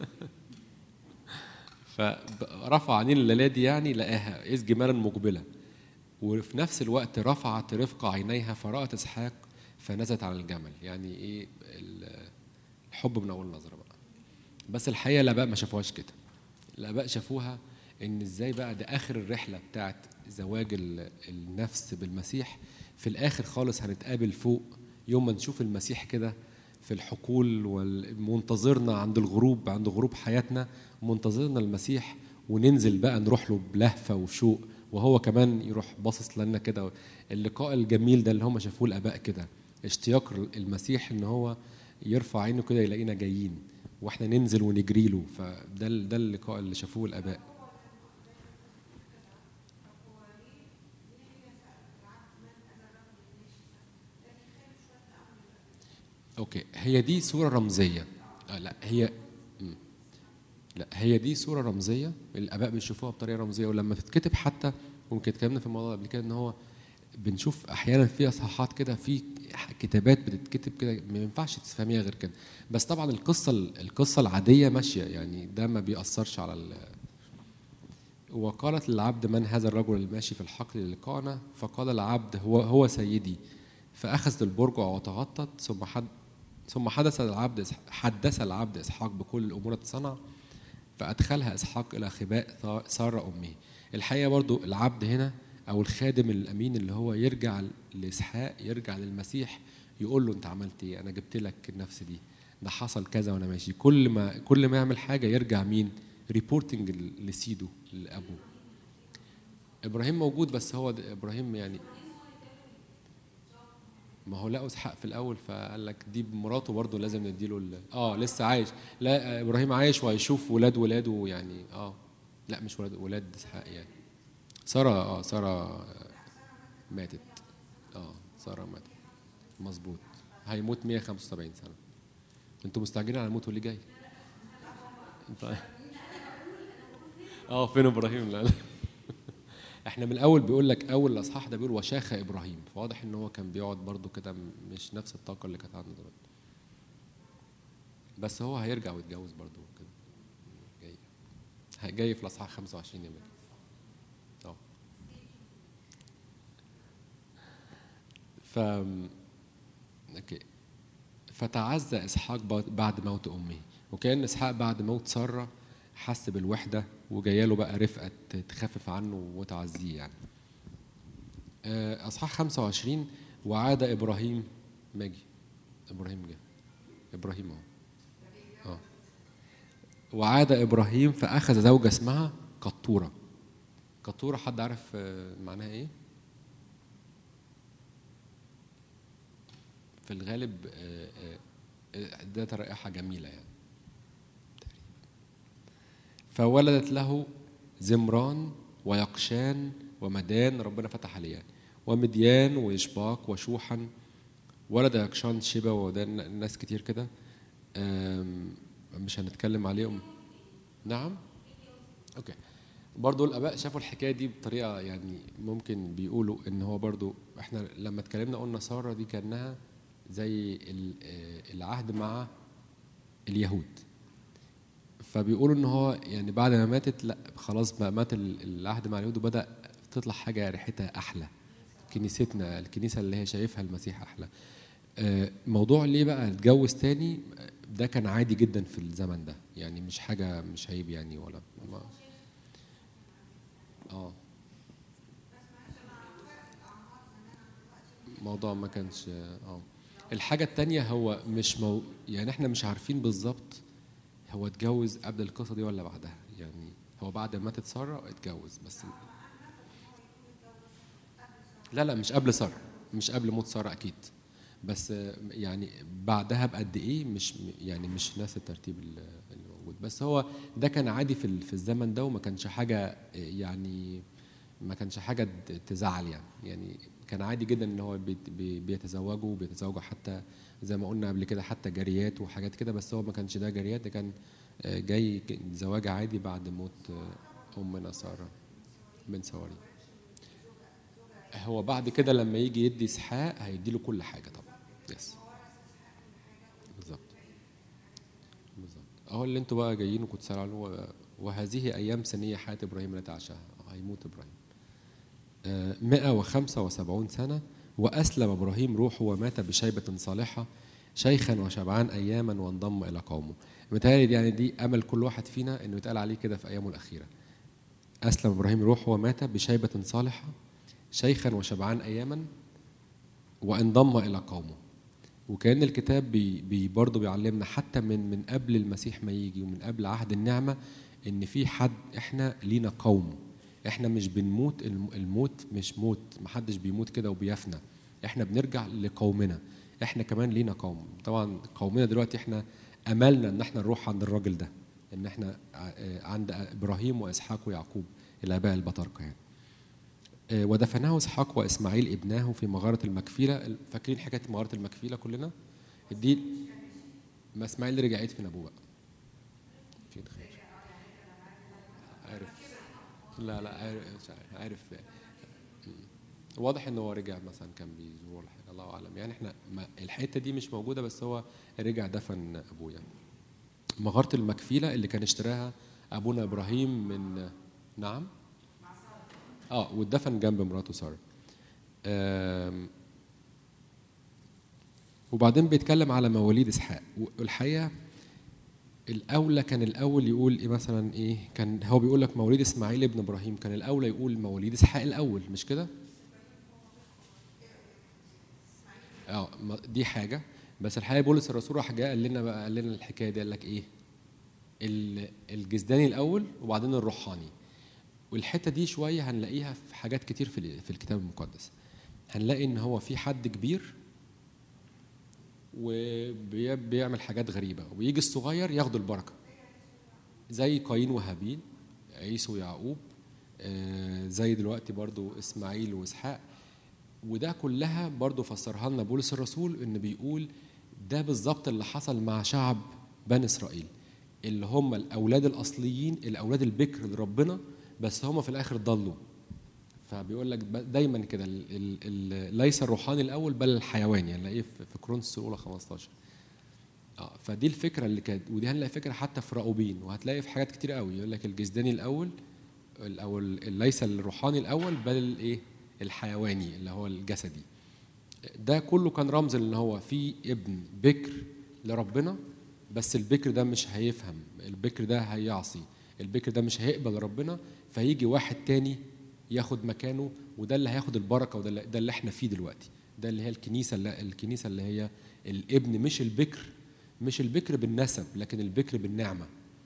فرفع عينين الليله دي يعني لقاها اذ جمالا مقبله وفي نفس الوقت رفعت رفقه عينيها فرات اسحاق فنزلت على الجمل يعني ايه ال- الحب من اول نظره بقى بس الحقيقه الاباء ما شافوهاش كده الاباء شافوها ان ازاي بقى ده اخر الرحله بتاعت زواج ال- النفس بالمسيح في الاخر خالص هنتقابل فوق يوم ما نشوف المسيح كده في الحقول ومنتظرنا عند الغروب عند غروب حياتنا منتظرنا المسيح وننزل بقى نروح له بلهفه وشوق وهو كمان يروح باصص لنا كده اللقاء الجميل ده اللي هم شافوه الاباء كده اشتياق المسيح ان هو يرفع عينه كده يلاقينا جايين واحنا ننزل ونجري له فده ال- ده اللقاء اللي شافوه الاباء اوكي هي دي صوره رمزيه آه لا هي مم. لا هي دي صوره رمزيه الاباء بيشوفوها بطريقه رمزيه ولما تتكتب حتى ممكن اتكلمنا في الموضوع ده قبل كده ان هو بنشوف احيانا في اصحاحات كده في كتابات بتتكتب كده ما ينفعش تفهميها غير كده بس طبعا القصه القصه العاديه ماشيه يعني ده ما بيأثرش على ال وقالت للعبد من هذا الرجل الماشي في الحقل للقانا فقال العبد هو هو سيدي فأخذ البرجع وتغطت ثم حد ثم حدث العبد حدث العبد إسحاق بكل الأمور التي صنع فأدخلها إسحاق إلى خباء ثا- سارة أمه الحقيقة برضو العبد هنا أو الخادم الأمين اللي هو يرجع لإسحاق يرجع للمسيح يقول له انت عملت ايه انا جبت لك النفس دي ده حصل كذا وانا ماشي كل ما كل ما يعمل حاجه يرجع مين ريبورتنج لسيده لابوه ابراهيم موجود بس هو ده- ابراهيم يعني ما هو لقوا اسحاق في الاول فقال لك دي مراته برضه لازم نديله ال... اه لسه عايش لا آه، ابراهيم عايش وهيشوف ولاد ولاده يعني اه لا مش ولاد ولاد اسحاق يعني ساره اه ساره ماتت اه ساره ماتت مظبوط هيموت 175 سنه انتوا مستعجلين على الموت واللي جاي طيب اه فين ابراهيم لا لا احنا من الاول بيقول لك اول الاصحاح ده بيقول وشاخ ابراهيم فواضح ان هو كان بيقعد برضو كده م- مش نفس الطاقه اللي كانت عنده دلوقتي بس هو هيرجع ويتجوز برضو كده جاي ه- جاي في الاصحاح 25 يا مجد اه ف اوكي فتعزى اسحاق بعد- بعد موت امه وكان اسحاق بعد موت ساره حس بالوحده وجايه له بقى رفقه ت- تخفف عنه وتعزيه يعني آه، اصحاح 25 وعاد ابراهيم ماجي ابراهيم جه ابراهيم اهو اه وعاد ابراهيم فاخذ زوجه اسمها قطوره قطوره حد عارف آه، معناها ايه في الغالب آه، آه، آه، ذات رائحه جميله يعني فولدت له زمران ويقشان ومدان ربنا فتح عليه يعني ومديان ويشباق وشوحا ولد يقشان شبا وده ناس كتير كده آم، مش هنتكلم عليهم نعم اوكي برضو الاباء شافوا الحكايه دي بطريقه يعني ممكن بيقولوا ان هو برضو احنا لما اتكلمنا قلنا ساره دي كانها زي ال- آه، العهد مع اليهود فبيقولوا ان هو يعني بعد ما ماتت لا خلاص بقى مات ال- العهد مع اليهود وبدا تطلع حاجه ريحتها احلى كنيستنا الكنيسه اللي هي شايفها المسيح احلى آه، موضوع ليه بقى اتجوز تاني آه، ده كان عادي جدا في الزمن ده يعني مش حاجه مش عيب يعني ولا ما اه موضوع ما كانش اه الحاجه التانية هو مش مو يعني احنا مش عارفين بالظبط هو اتجوز قبل القصه دي ولا بعدها يعني هو بعد ما ماتت ساره اتجوز بس لا لا مش قبل ساره مش قبل موت ساره اكيد بس آه، يعني بعدها بقد ايه مش يعني مش نفس الترتيب اللي اللي موجود بس هو ده كان عادي في ال- في الزمن ده وما كانش حاجه آه، يعني ما كانش حاجه ت- تزعل يعني يعني كان عادي جدا ان هو بيت- بي- بيتزوجوا وبيتزوجوا حتى زي ما قلنا قبل كده حتى جاريات وحاجات كده بس هو ما كانش ده جاريات ده كان آه، جاي ك- زواج عادي بعد موت آه، امنا ساره بن سواري هو بعد كده لما يجي يدي اسحاق هيدي له كل حاجه طبعا يس بالظبط بالظبط اهو اللي انتوا بقى جايين وكنتوا سألوا عنه هو- وهذه ايام سنيه حياه ابراهيم التي عاشها هيموت ابراهيم آه، 175 سنه واسلم ابراهيم روحه ومات بشيبه صالحه شيخا وشبعان اياما وانضم الى قومه متهيألي دي يعني دي امل كل واحد فينا انه يتقال عليه كده في ايامه الاخيره اسلم ابراهيم روحه ومات بشيبه صالحه شيخا وشبعان اياما وانضم الى قومه وكان الكتاب بي بي برضه بيعلمنا حتى من من قبل المسيح ما يجي ومن قبل عهد النعمه ان في حد احنا لينا قوم احنا مش بنموت الم- الموت مش موت محدش بيموت كده وبيفنى احنا بنرجع لقومنا احنا كمان لينا قوم طبعا قومنا دلوقتي احنا املنا ان احنا نروح عند الراجل ده ان احنا ع- عند ابراهيم واسحاق ويعقوب الاباء البطاركه يعني آه، ودفنه اسحاق واسماعيل ابناه في مغاره المكفيله فاكرين حكايه مغاره المكفيله كلنا دي ما اسماعيل رجع يدفن ابوه بقى فين خير عارف لا لا عارف مش عارف عارف مم. واضح ان هو رجع مثلا كان بيزور ولا حاجه الله اعلم يعني احنا ما الحته دي مش موجوده بس هو رجع دفن ابوه يعني مغاره المكفيله اللي كان اشتراها ابونا ابراهيم من نعم اه واتدفن جنب مراته ساره آم، وبعدين بيتكلم على مواليد اسحاق والحقيقه الاولى كان الاول يقول ايه مثلا ايه كان هو بيقول لك مواليد اسماعيل ابن ابراهيم كان الاولى يقول مواليد اسحاق الاول مش كده اه ما- دي حاجه بس الحقيقه بولس الرسول راح جاء قال لنا بقى قال لنا الحكايه دي قال لك ايه ال- الجسداني الاول وبعدين الروحاني والحته دي شويه هنلاقيها في حاجات كتير في ال- في الكتاب المقدس هنلاقي ان هو في حد كبير وبيعمل حاجات غريبه ويجي الصغير ياخد البركه زي قايين وهابيل عيسو ويعقوب آه، زي دلوقتي برضو اسماعيل واسحاق وده كلها برضو فسرها لنا بولس الرسول ان بيقول ده بالظبط اللي حصل مع شعب بني اسرائيل اللي هم الاولاد الاصليين الاولاد البكر لربنا بس هم في الاخر ضلوا فبيقول لك ب- دايما كده ال- ال- ال- ليس الروحاني الاول بل الحيواني يعني نلاقيه في في كورنثوس الاولى 15 اه فدي الفكره اللي كانت ودي هنلاقي فكره حتى في راؤوبين وهتلاقي في حاجات كتير قوي يقول لك الجسداني الاول ال- او ال- ليس الروحاني الاول بل الايه الحيواني اللي هو الجسدي ده كله كان رمز ان هو في ابن بكر لربنا بس البكر ده مش هيفهم البكر ده هيعصي البكر ده مش هيقبل ربنا فيجي واحد تاني ياخد مكانه وده اللي هياخد البركه وده اللي, ده اللي احنا فيه دلوقتي ده اللي هي الكنيسه اللي الكنيسه اللي هي الابن مش البكر مش البكر بالنسب لكن البكر بالنعمه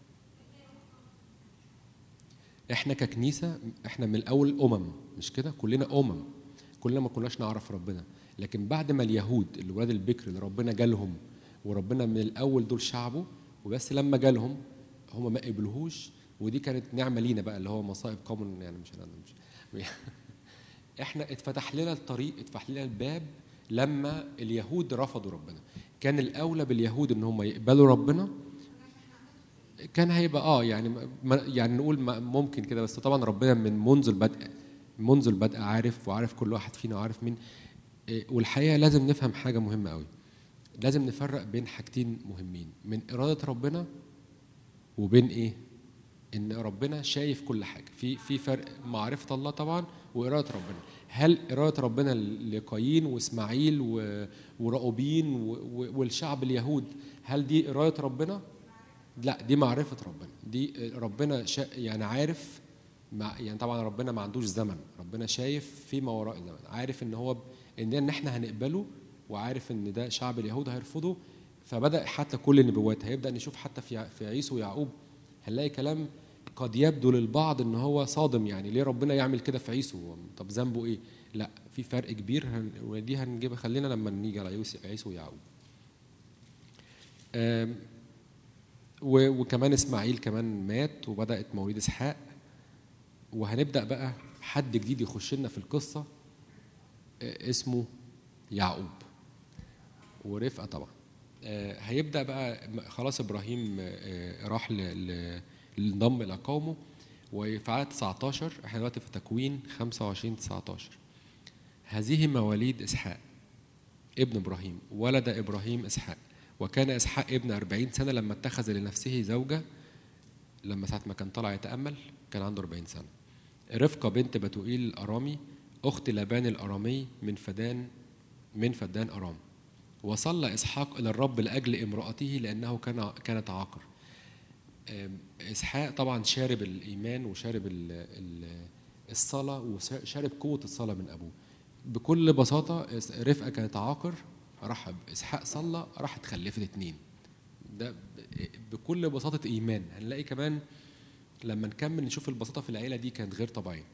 احنا ككنيسه احنا من الاول امم مش كده كلنا امم كلنا ما كناش نعرف ربنا لكن بعد ما اليهود الولاد البكر اللي ربنا جالهم وربنا من الاول دول شعبه وبس لما جالهم هم ما قبلوهوش ودي كانت نعمه لينا بقى اللي هو مصائب قوم يعني مش انا مش احنا اتفتح لنا الطريق اتفتح لنا الباب لما اليهود رفضوا ربنا كان الاولى باليهود ان هم يقبلوا ربنا كان هيبقى اه يعني ما يعني نقول ما- ممكن كده بس طبعا ربنا من منذ البدء منذ البدء عارف وعارف كل واحد فينا وعارف مين إيه، والحقيقه لازم نفهم حاجه مهمه قوي لازم نفرق بين حاجتين مهمين من اراده ربنا وبين ايه ان ربنا شايف كل حاجه في في فرق معرفه الله طبعا واراده ربنا هل اراده ربنا لقايين واسماعيل و- وراؤوبين و- و- والشعب اليهود هل دي اراده ربنا لا دي معرفه ربنا دي ربنا شا يعني عارف مع يعني طبعا ربنا ما عندوش زمن ربنا شايف فيما وراء الزمن عارف ان هو ب- ان ان احنا هنقبله وعارف ان ده شعب اليهود هيرفضه فبدا حتى كل النبوات هيبدا نشوف حتى في ع- في عيسو ويعقوب هنلاقي كلام قد يبدو للبعض ان هو صادم يعني ليه ربنا يعمل كده في عيسو طب ذنبه ايه لا في فرق كبير هن ودي هنجيبها خلينا لما نيجي على عيسو عيسو ويعقوب آم، و- وكمان اسماعيل كمان مات وبدات مواليد اسحاق وهنبدا بقى حد جديد يخش لنا في القصه آه، اسمه يعقوب ورفقه طبعا آه، هيبدا بقى م- خلاص ابراهيم آه، راح ل- ل- انضم الى قومه وفي عدد 19 احنا دلوقتي في تكوين 25 19 هذه مواليد اسحاق ابن ابراهيم ولد ابراهيم اسحاق وكان اسحاق ابن أربعين سنه لما اتخذ لنفسه زوجه لما ساعه ما كان طالع يتامل كان عنده 40 سنه رفقه بنت بتوئيل الارامي اخت لابان الارامي من فدان من فدان ارام وصلى اسحاق الى الرب لاجل امراته لانه كان كانت عاقر آم، اسحاق طبعا شارب الايمان وشارب ال- ال- الصلاه وشارب قوه الصلاه من ابوه بكل بساطه إس- رفقه كانت عاقر راح اسحاق صلى راحت خلفت اتنين ده ب- بكل بساطه ايمان هنلاقي كمان لما نكمل نشوف البساطه في العيله دي كانت غير طبيعيه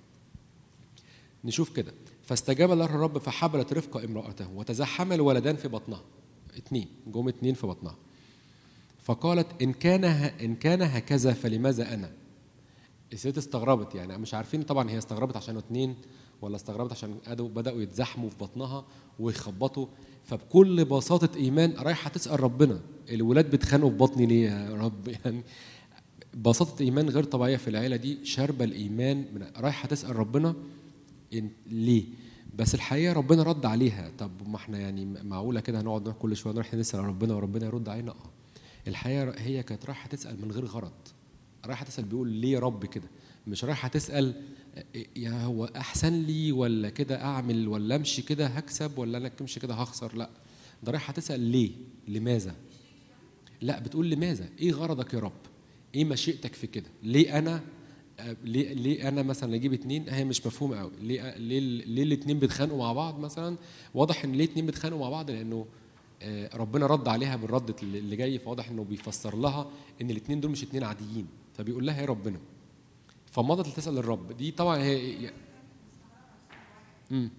نشوف كده فاستجاب لها الرب فحبلت رفقه امراته وتزحم الولدان في بطنها اتنين جم اتنين في بطنها فقالت ان كان ه- ان كان هكذا فلماذا انا الست استغربت يعني مش عارفين طبعا هي استغربت عشان اتنين ولا استغربت عشان قدوا بداوا يتزحموا في بطنها ويخبطوا فبكل بساطه ايمان رايحه تسال ربنا الولاد بيتخانقوا في بطني ليه يا رب يعني بساطه ايمان غير طبيعيه في العيله دي شاربه الايمان من رايحه تسال ربنا إن ليه بس الحقيقه ربنا رد عليها طب ما احنا يعني معقوله كده هنقعد نروح كل شويه نروح نسال ربنا وربنا يرد علينا اه الحقيقه هي كانت رايحه تسال من غير غرض رايحه تسال بيقول ليه يا رب كده مش رايحه تسال يا هو احسن لي ولا كده اعمل ولا امشي كده هكسب ولا انا امشي كده هخسر لا ده رايحه تسال ليه لماذا لا بتقول لماذا ايه غرضك يا رب ايه مشيئتك في كده ليه انا آه، ليه ليه انا مثلا اجيب اتنين هي مش مفهومه قوي ليه ليه ليه الاتنين بيتخانقوا مع بعض مثلا واضح ان ليه اتنين بيتخانقوا مع بعض لانه آه، ربنا رد عليها بالرد اللي جاي فواضح انه بيفسر لها ان الاتنين دول مش اتنين عاديين فبيقول لها يا ربنا فمضت تسال الرب دي طبعا هي امم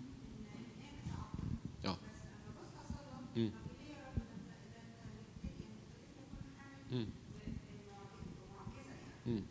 اه امم امم امم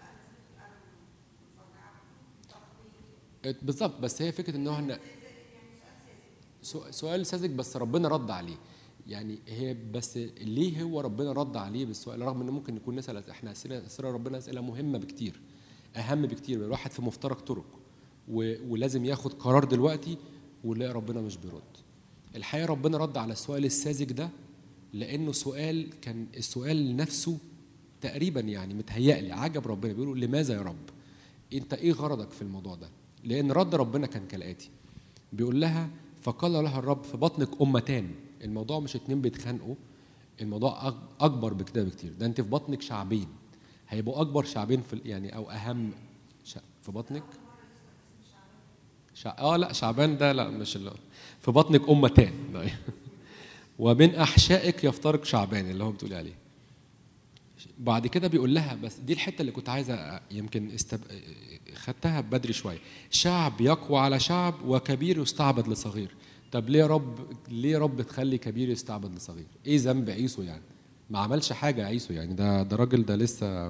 بالظبط بس هي فكره ان هو احنا سو- سؤال ساذج بس ربنا رد عليه يعني هي بس ليه هو ربنا رد عليه بالسؤال رغم ان ممكن نكون نسال احنا اسئله اسئله ربنا اسئله مهمه بكتير اهم بكتير الواحد في مفترق طرق و- ولازم ياخد قرار دلوقتي ويلاقي ربنا مش بيرد الحقيقه ربنا رد على السؤال الساذج ده لانه سؤال كان السؤال نفسه تقريبا يعني متهيألي عجب ربنا بيقولوا لماذا يا رب انت ايه غرضك في الموضوع ده لان رد ربنا كان كالاتي بيقول لها فقال لها الرب في بطنك امتان الموضوع مش اتنين بيتخانقوا الموضوع أك- اكبر بكده بكتير ده انت في بطنك شعبين هيبقوا اكبر شعبين في ال- يعني او اهم ش... في بطنك شع... اه لا شعبان ده لا مش اللي في بطنك امتان لا. ومن احشائك يفترق شعبان اللي هو بتقولي عليه بعد كده بيقول لها بس دي الحته اللي كنت عايزه يمكن استب... خدتها بدري شويه شعب يقوى على شعب وكبير يستعبد لصغير طب ليه يا رب ليه يا رب تخلي كبير يستعبد لصغير ايه ذنب عيسو يعني ما عملش حاجه عيسو يعني ده ده راجل ده لسه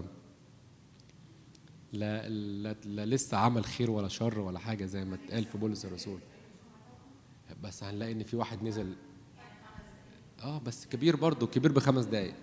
لا, لا, لا لسه عمل خير ولا شر ولا حاجه زي ما اتقال في بولس الرسول بس هنلاقي ان في واحد نزل اه بس كبير برضه كبير بخمس دقايق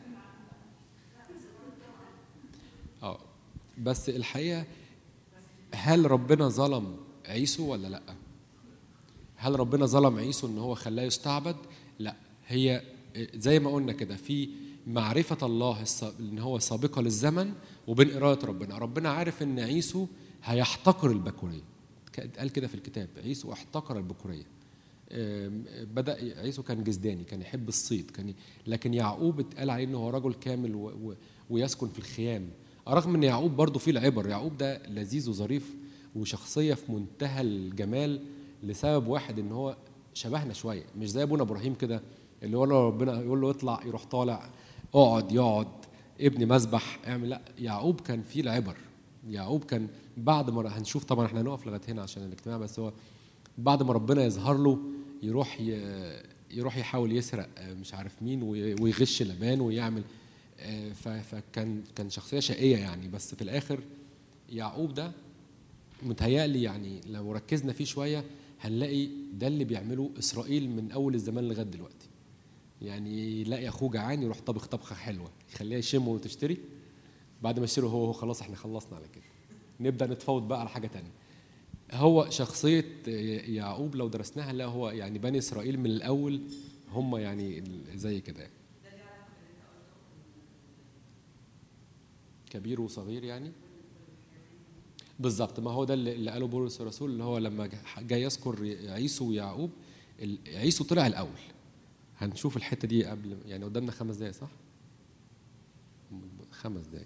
اه بس الحقيقه هل ربنا ظلم عيسو ولا لا هل ربنا ظلم عيسو ان هو خلاه يستعبد لا هي زي ما قلنا كده في معرفة الله الس- ان هو سابقة للزمن وبين إرادة ربنا ربنا عارف ان عيسو هيحتقر البكورية قال كده في الكتاب عيسو احتقر البكورية آم، بدأ عيسو كان جزداني كان يحب الصيد كان ي- لكن يعقوب اتقال عليه انه هو رجل كامل و و ويسكن في الخيام رغم ان يعقوب برضه فيه العبر يعقوب ده لذيذ وظريف وشخصية في منتهى الجمال لسبب واحد ان هو شبهنا شوية مش زي ابونا ابراهيم كده اللي هو لو ربنا يقول له اطلع يروح طالع اقعد يقعد ابني مسبح اعمل لا يعقوب كان فيه العبر يعقوب كان بعد ما هنشوف طبعا احنا هنقف لغايه هنا عشان الاجتماع بس هو بعد ما ربنا يظهر له يروح ي- يروح يحاول يسرق آه، مش عارف مين وي- ويغش لبان ويعمل آه، ف- فكان كان شخصيه شقيه يعني بس في الاخر يعقوب ده متهيألي يعني لو ركزنا فيه شويه هنلاقي ده اللي بيعمله اسرائيل من اول الزمان لغايه دلوقتي يعني يلاقي اخوه جعان يروح طبخ طبخه حلوه يخليها يشم وتشتري بعد ما يشتري هو هو خلاص احنا خلصنا على كده نبدا نتفاوض بقى على حاجه تانية هو شخصيه يعقوب لو درسناها لا هو يعني بني اسرائيل من الاول هم يعني زي كده يعني. كبير وصغير يعني بالظبط ما هو ده اللي اللي قاله بولس الرسول اللي هو لما جاي يذكر عيسو ويعقوب ال- عيسو طلع الاول هنشوف الحته دي قبل يعني قدامنا خمس دقايق صح؟ خمس دقايق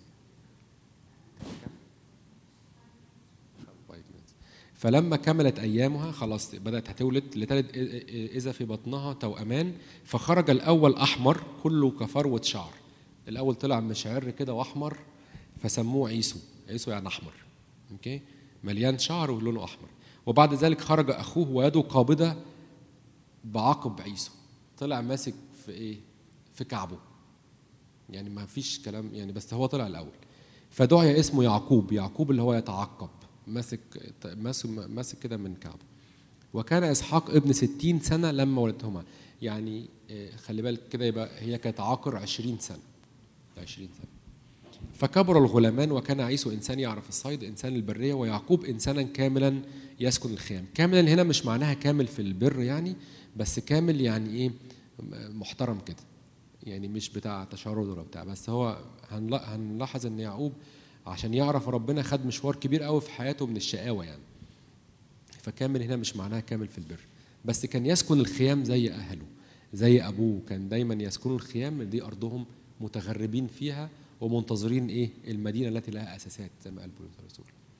Five minutes. فلما كملت ايامها خلاص بدات هتولد لتلد اذا في بطنها توأمان فخرج الاول احمر كله كفروه شعر الاول طلع مشعر كده واحمر فسموه عيسو عيسو يعني احمر اوكي مليان شعر ولونه احمر وبعد ذلك خرج اخوه ويده قابضه بعقب عيسو طلع ماسك في ايه في كعبه يعني ما فيش كلام يعني بس هو طلع الاول فدعي اسمه يعقوب يعقوب اللي هو يتعقب ماسك ماسك ماسك كده من كعبه وكان اسحاق ابن ستين سنه لما ولدهما يعني آه، خلي بالك كده يبقى هي كانت عاقر عشرين سنه عشرين سنه فكبر الغلامان وكان عيسو انسان يعرف الصيد انسان البريه ويعقوب انسانا كاملا يسكن الخيام كاملا هنا مش معناها كامل في البر يعني بس كامل يعني ايه محترم كده يعني مش بتاع تشرد ولا بتاع بس هو هنلا- هنلاحظ ان يعقوب عشان يعرف ربنا خد مشوار كبير قوي في حياته من الشقاوه يعني فكامل هنا مش معناها كامل في البر بس كان يسكن الخيام زي اهله زي ابوه كان دايما يسكنوا الخيام دي ارضهم متغربين فيها ومنتظرين ايه المدينه التي لها اساسات زي ما قال بولس الرسول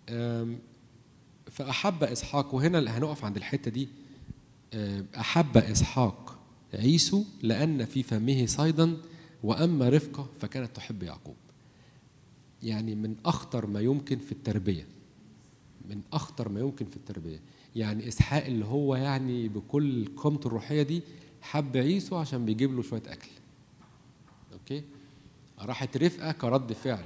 أم، فأحب إسحاق وهنا اللي هنقف عند الحتة دي أم، أحب إسحاق عيسو لأن في فمه صيدا وأما رفقة فكانت تحب يعقوب يعني من أخطر ما يمكن في التربية من أخطر ما يمكن في التربية يعني إسحاق اللي هو يعني بكل قيمته الروحية دي حب عيسو عشان بيجيب له شوية أكل أوكي راحت رفقة كرد فعل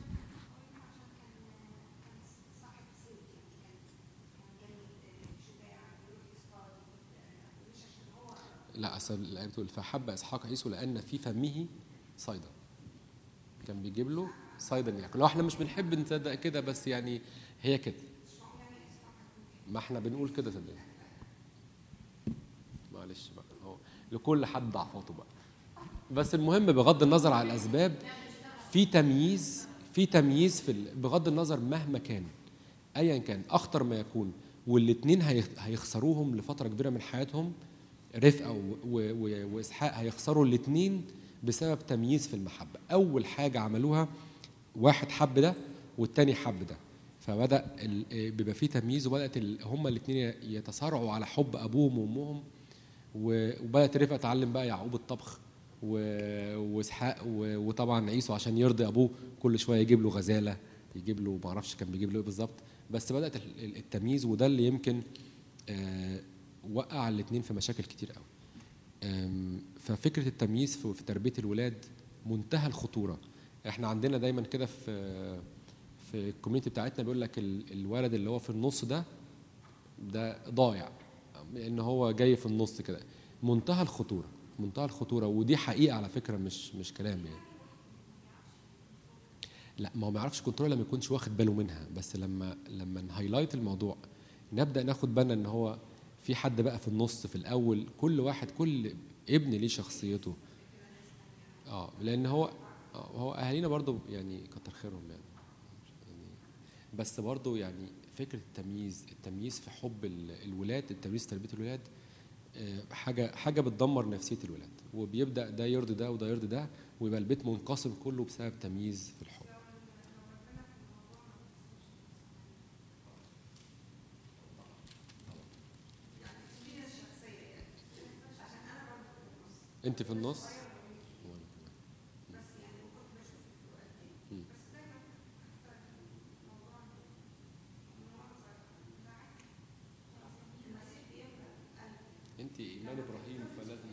لا أصل الآية بتقول فحب إسحاق عيسو لأن في فمه صيدا كان بيجيب له صيدا ياكل لو احنا مش بنحب نصدق كده بس يعني هي كده ما احنا بنقول كده صدقني معلش بقى هو لكل حد ضعفاته بقى بس المهم بغض النظر عن الاسباب في تمييز في تمييز في ال- بغض النظر مهما كان ايا كان اخطر ما يكون والاثنين هيخسروهم لفتره كبيره من حياتهم رفقه و- و- و- واسحاق هيخسروا الاثنين بسبب تمييز في المحبه اول حاجه عملوها واحد حب ده والتاني حب ده فبدا ال- بيبقى في تمييز وبدات ال- هما الاثنين يتصارعوا على حب ابوهم وامهم و- وبدات رفقه تعلم بقى يعقوب الطبخ و- واسحاق و- وطبعا عيسو عشان يرضي ابوه كل شويه يجيب له غزاله يجيب له ما اعرفش كان بيجيب له ايه بالظبط بس بدات ال- ال- التمييز وده اللي يمكن آه، وقع الاثنين في مشاكل كتير قوي أم، ففكره التمييز في في تربيه الولاد منتهى الخطوره احنا عندنا دايما كده في في الكوميونتي بتاعتنا بيقول لك ال- الولد اللي هو في النص ده ده ضايع لان هو جاي في النص كده منتهى الخطوره منتهى الخطوره ودي حقيقه على فكره مش مش كلام يعني لا ما هو ما يعرفش كنترول لما يكونش واخد باله منها بس لما لما نهايلايت الموضوع نبدا ناخد بالنا ان هو في حد بقى في النص في الاول كل واحد كل ابن ليه شخصيته اه لان هو آه هو اهالينا برضو يعني كتر خيرهم يعني يعني بس برضو يعني فكره التمييز التمييز في حب ال- الولاد التمييز في تربيه الولاد آه، حاجه حاجه بتدمر نفسيه الولاد وبيبدا ده يرضي ده وده يرضي ده ويبقى البيت منقسم كله بسبب تمييز في الحب انت في النص وأنا كمان. مم. انت ايمان ابراهيم فلازم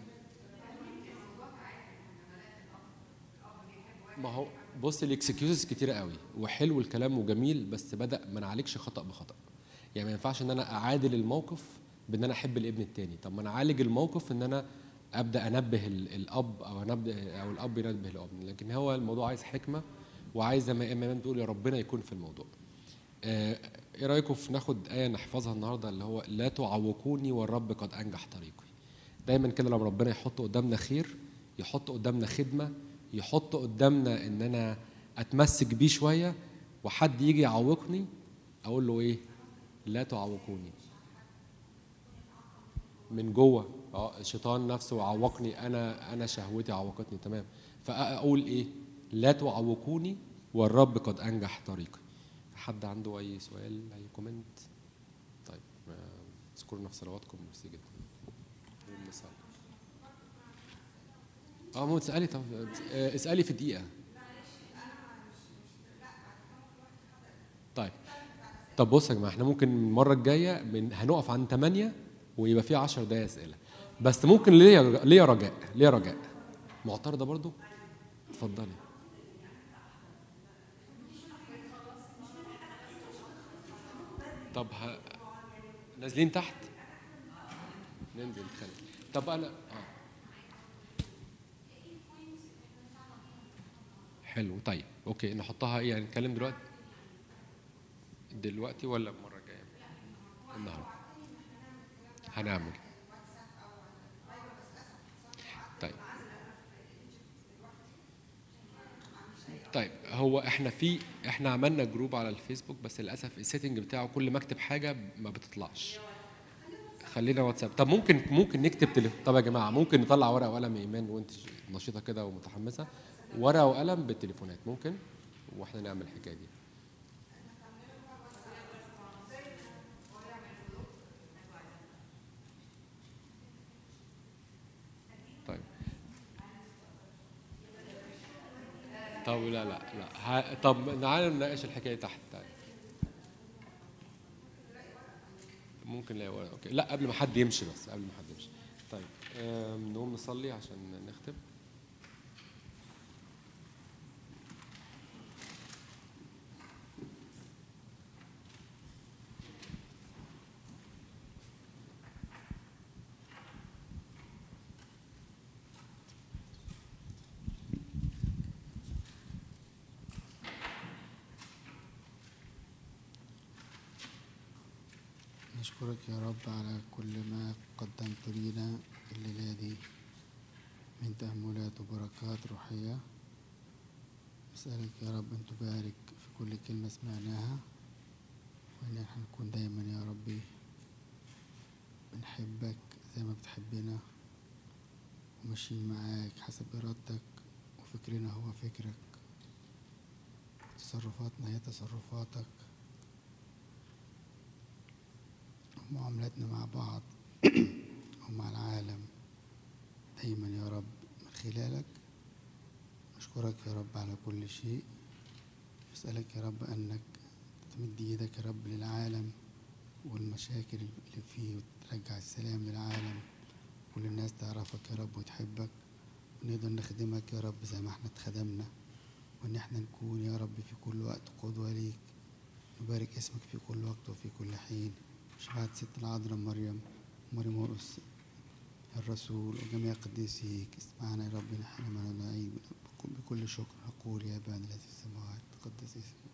ما هو بص الاكسكيوزز كتير قوي وحلو الكلام وجميل بس بدا ما نعالجش خطا بخطا يعني ما ينفعش ان انا اعادل الموقف بان انا احب الابن التاني طب ما انا اعالج الموقف ان انا ابدا انبه ال- الاب او انبه او الاب ينبه الابن لكن هو الموضوع عايز حكمه وعايز زي ما ايمان بتقول يا ربنا يكون في الموضوع آه، ايه رايكم في ناخد ايه نحفظها النهارده اللي هو لا تعوقوني والرب قد انجح طريقي دايما كده لما ربنا يحط قدامنا خير يحط قدامنا خدمه يحط قدامنا ان انا اتمسك بيه شويه وحد يجي يعوقني اقول له ايه لا تعوقوني من جوه اه الشيطان نفسه عوقني انا انا شهوتي عوقتني تمام فاقول ايه لا تعوقوني والرب قد انجح طريقي حد عنده اي سؤال اي كومنت طيب آه، اذكرنا في صلواتكم ميرسي جدا ونصلي. اه مو تسالي طب آه، اسالي في دقيقه طيب طب بص يا جماعه احنا ممكن المره الجايه من هنقف عند 8 ويبقى في 10 دقايق اسئله بس ممكن ليه ليه رجاء ليه رجاء معترضه برضو اتفضلي طب ه... نازلين تحت ننزل خلي طب انا اه حلو طيب اوكي نحطها ايه يعني نتكلم دلوقتي دلوقتي ولا المره الجايه النهارده هنعمل طيب طيب هو احنا في احنا عملنا جروب على الفيسبوك بس للاسف السيتنج بتاعه كل ما اكتب حاجه ما بتطلعش خلينا واتساب طب ممكن ممكن نكتب تليفون طب يا جماعه ممكن نطلع ورقه وقلم يا ايمان وانت نشيطه كده ومتحمسه ورقه وقلم بالتليفونات ممكن واحنا نعمل الحكايه دي طب لا لا لا ه... طب تعالوا نناقش الحكايه تحت تعالى. ممكن لا ولا اوكي لا قبل ما حد يمشي بس قبل ما حد يمشي طيب آم، نقوم نصلي عشان نختم نشكرك يا رب على كل ما قدمت لنا الليلة دي من تأملات وبركات روحية أسألك يا رب أن تبارك في كل كلمة سمعناها وإن احنا نكون دايما يا ربي بنحبك زي ما بتحبنا وماشيين معاك حسب إرادتك وفكرنا هو فكرك تصرفاتنا هي تصرفاتك ومعاملاتنا مع بعض ومع العالم دايما يا رب من خلالك نشكرك يا رب على كل شيء نسألك يا رب أنك تمد إيدك يا رب للعالم والمشاكل اللي فيه وترجع السلام للعالم كل الناس تعرفك يا رب وتحبك ونقدر نخدمك يا رب زي ما احنا اتخدمنا وان احنا نكون يا رب في كل وقت قدوة ليك نبارك اسمك في كل وقت وفي كل حين شفاعة ست العذراء مريم ومريم مرقس الرسول وجميع قديسيك اسمعنا يا رب نحن من نعيد بكل شكر نقول يا ابانا الذي في السماوات تقدس اسمك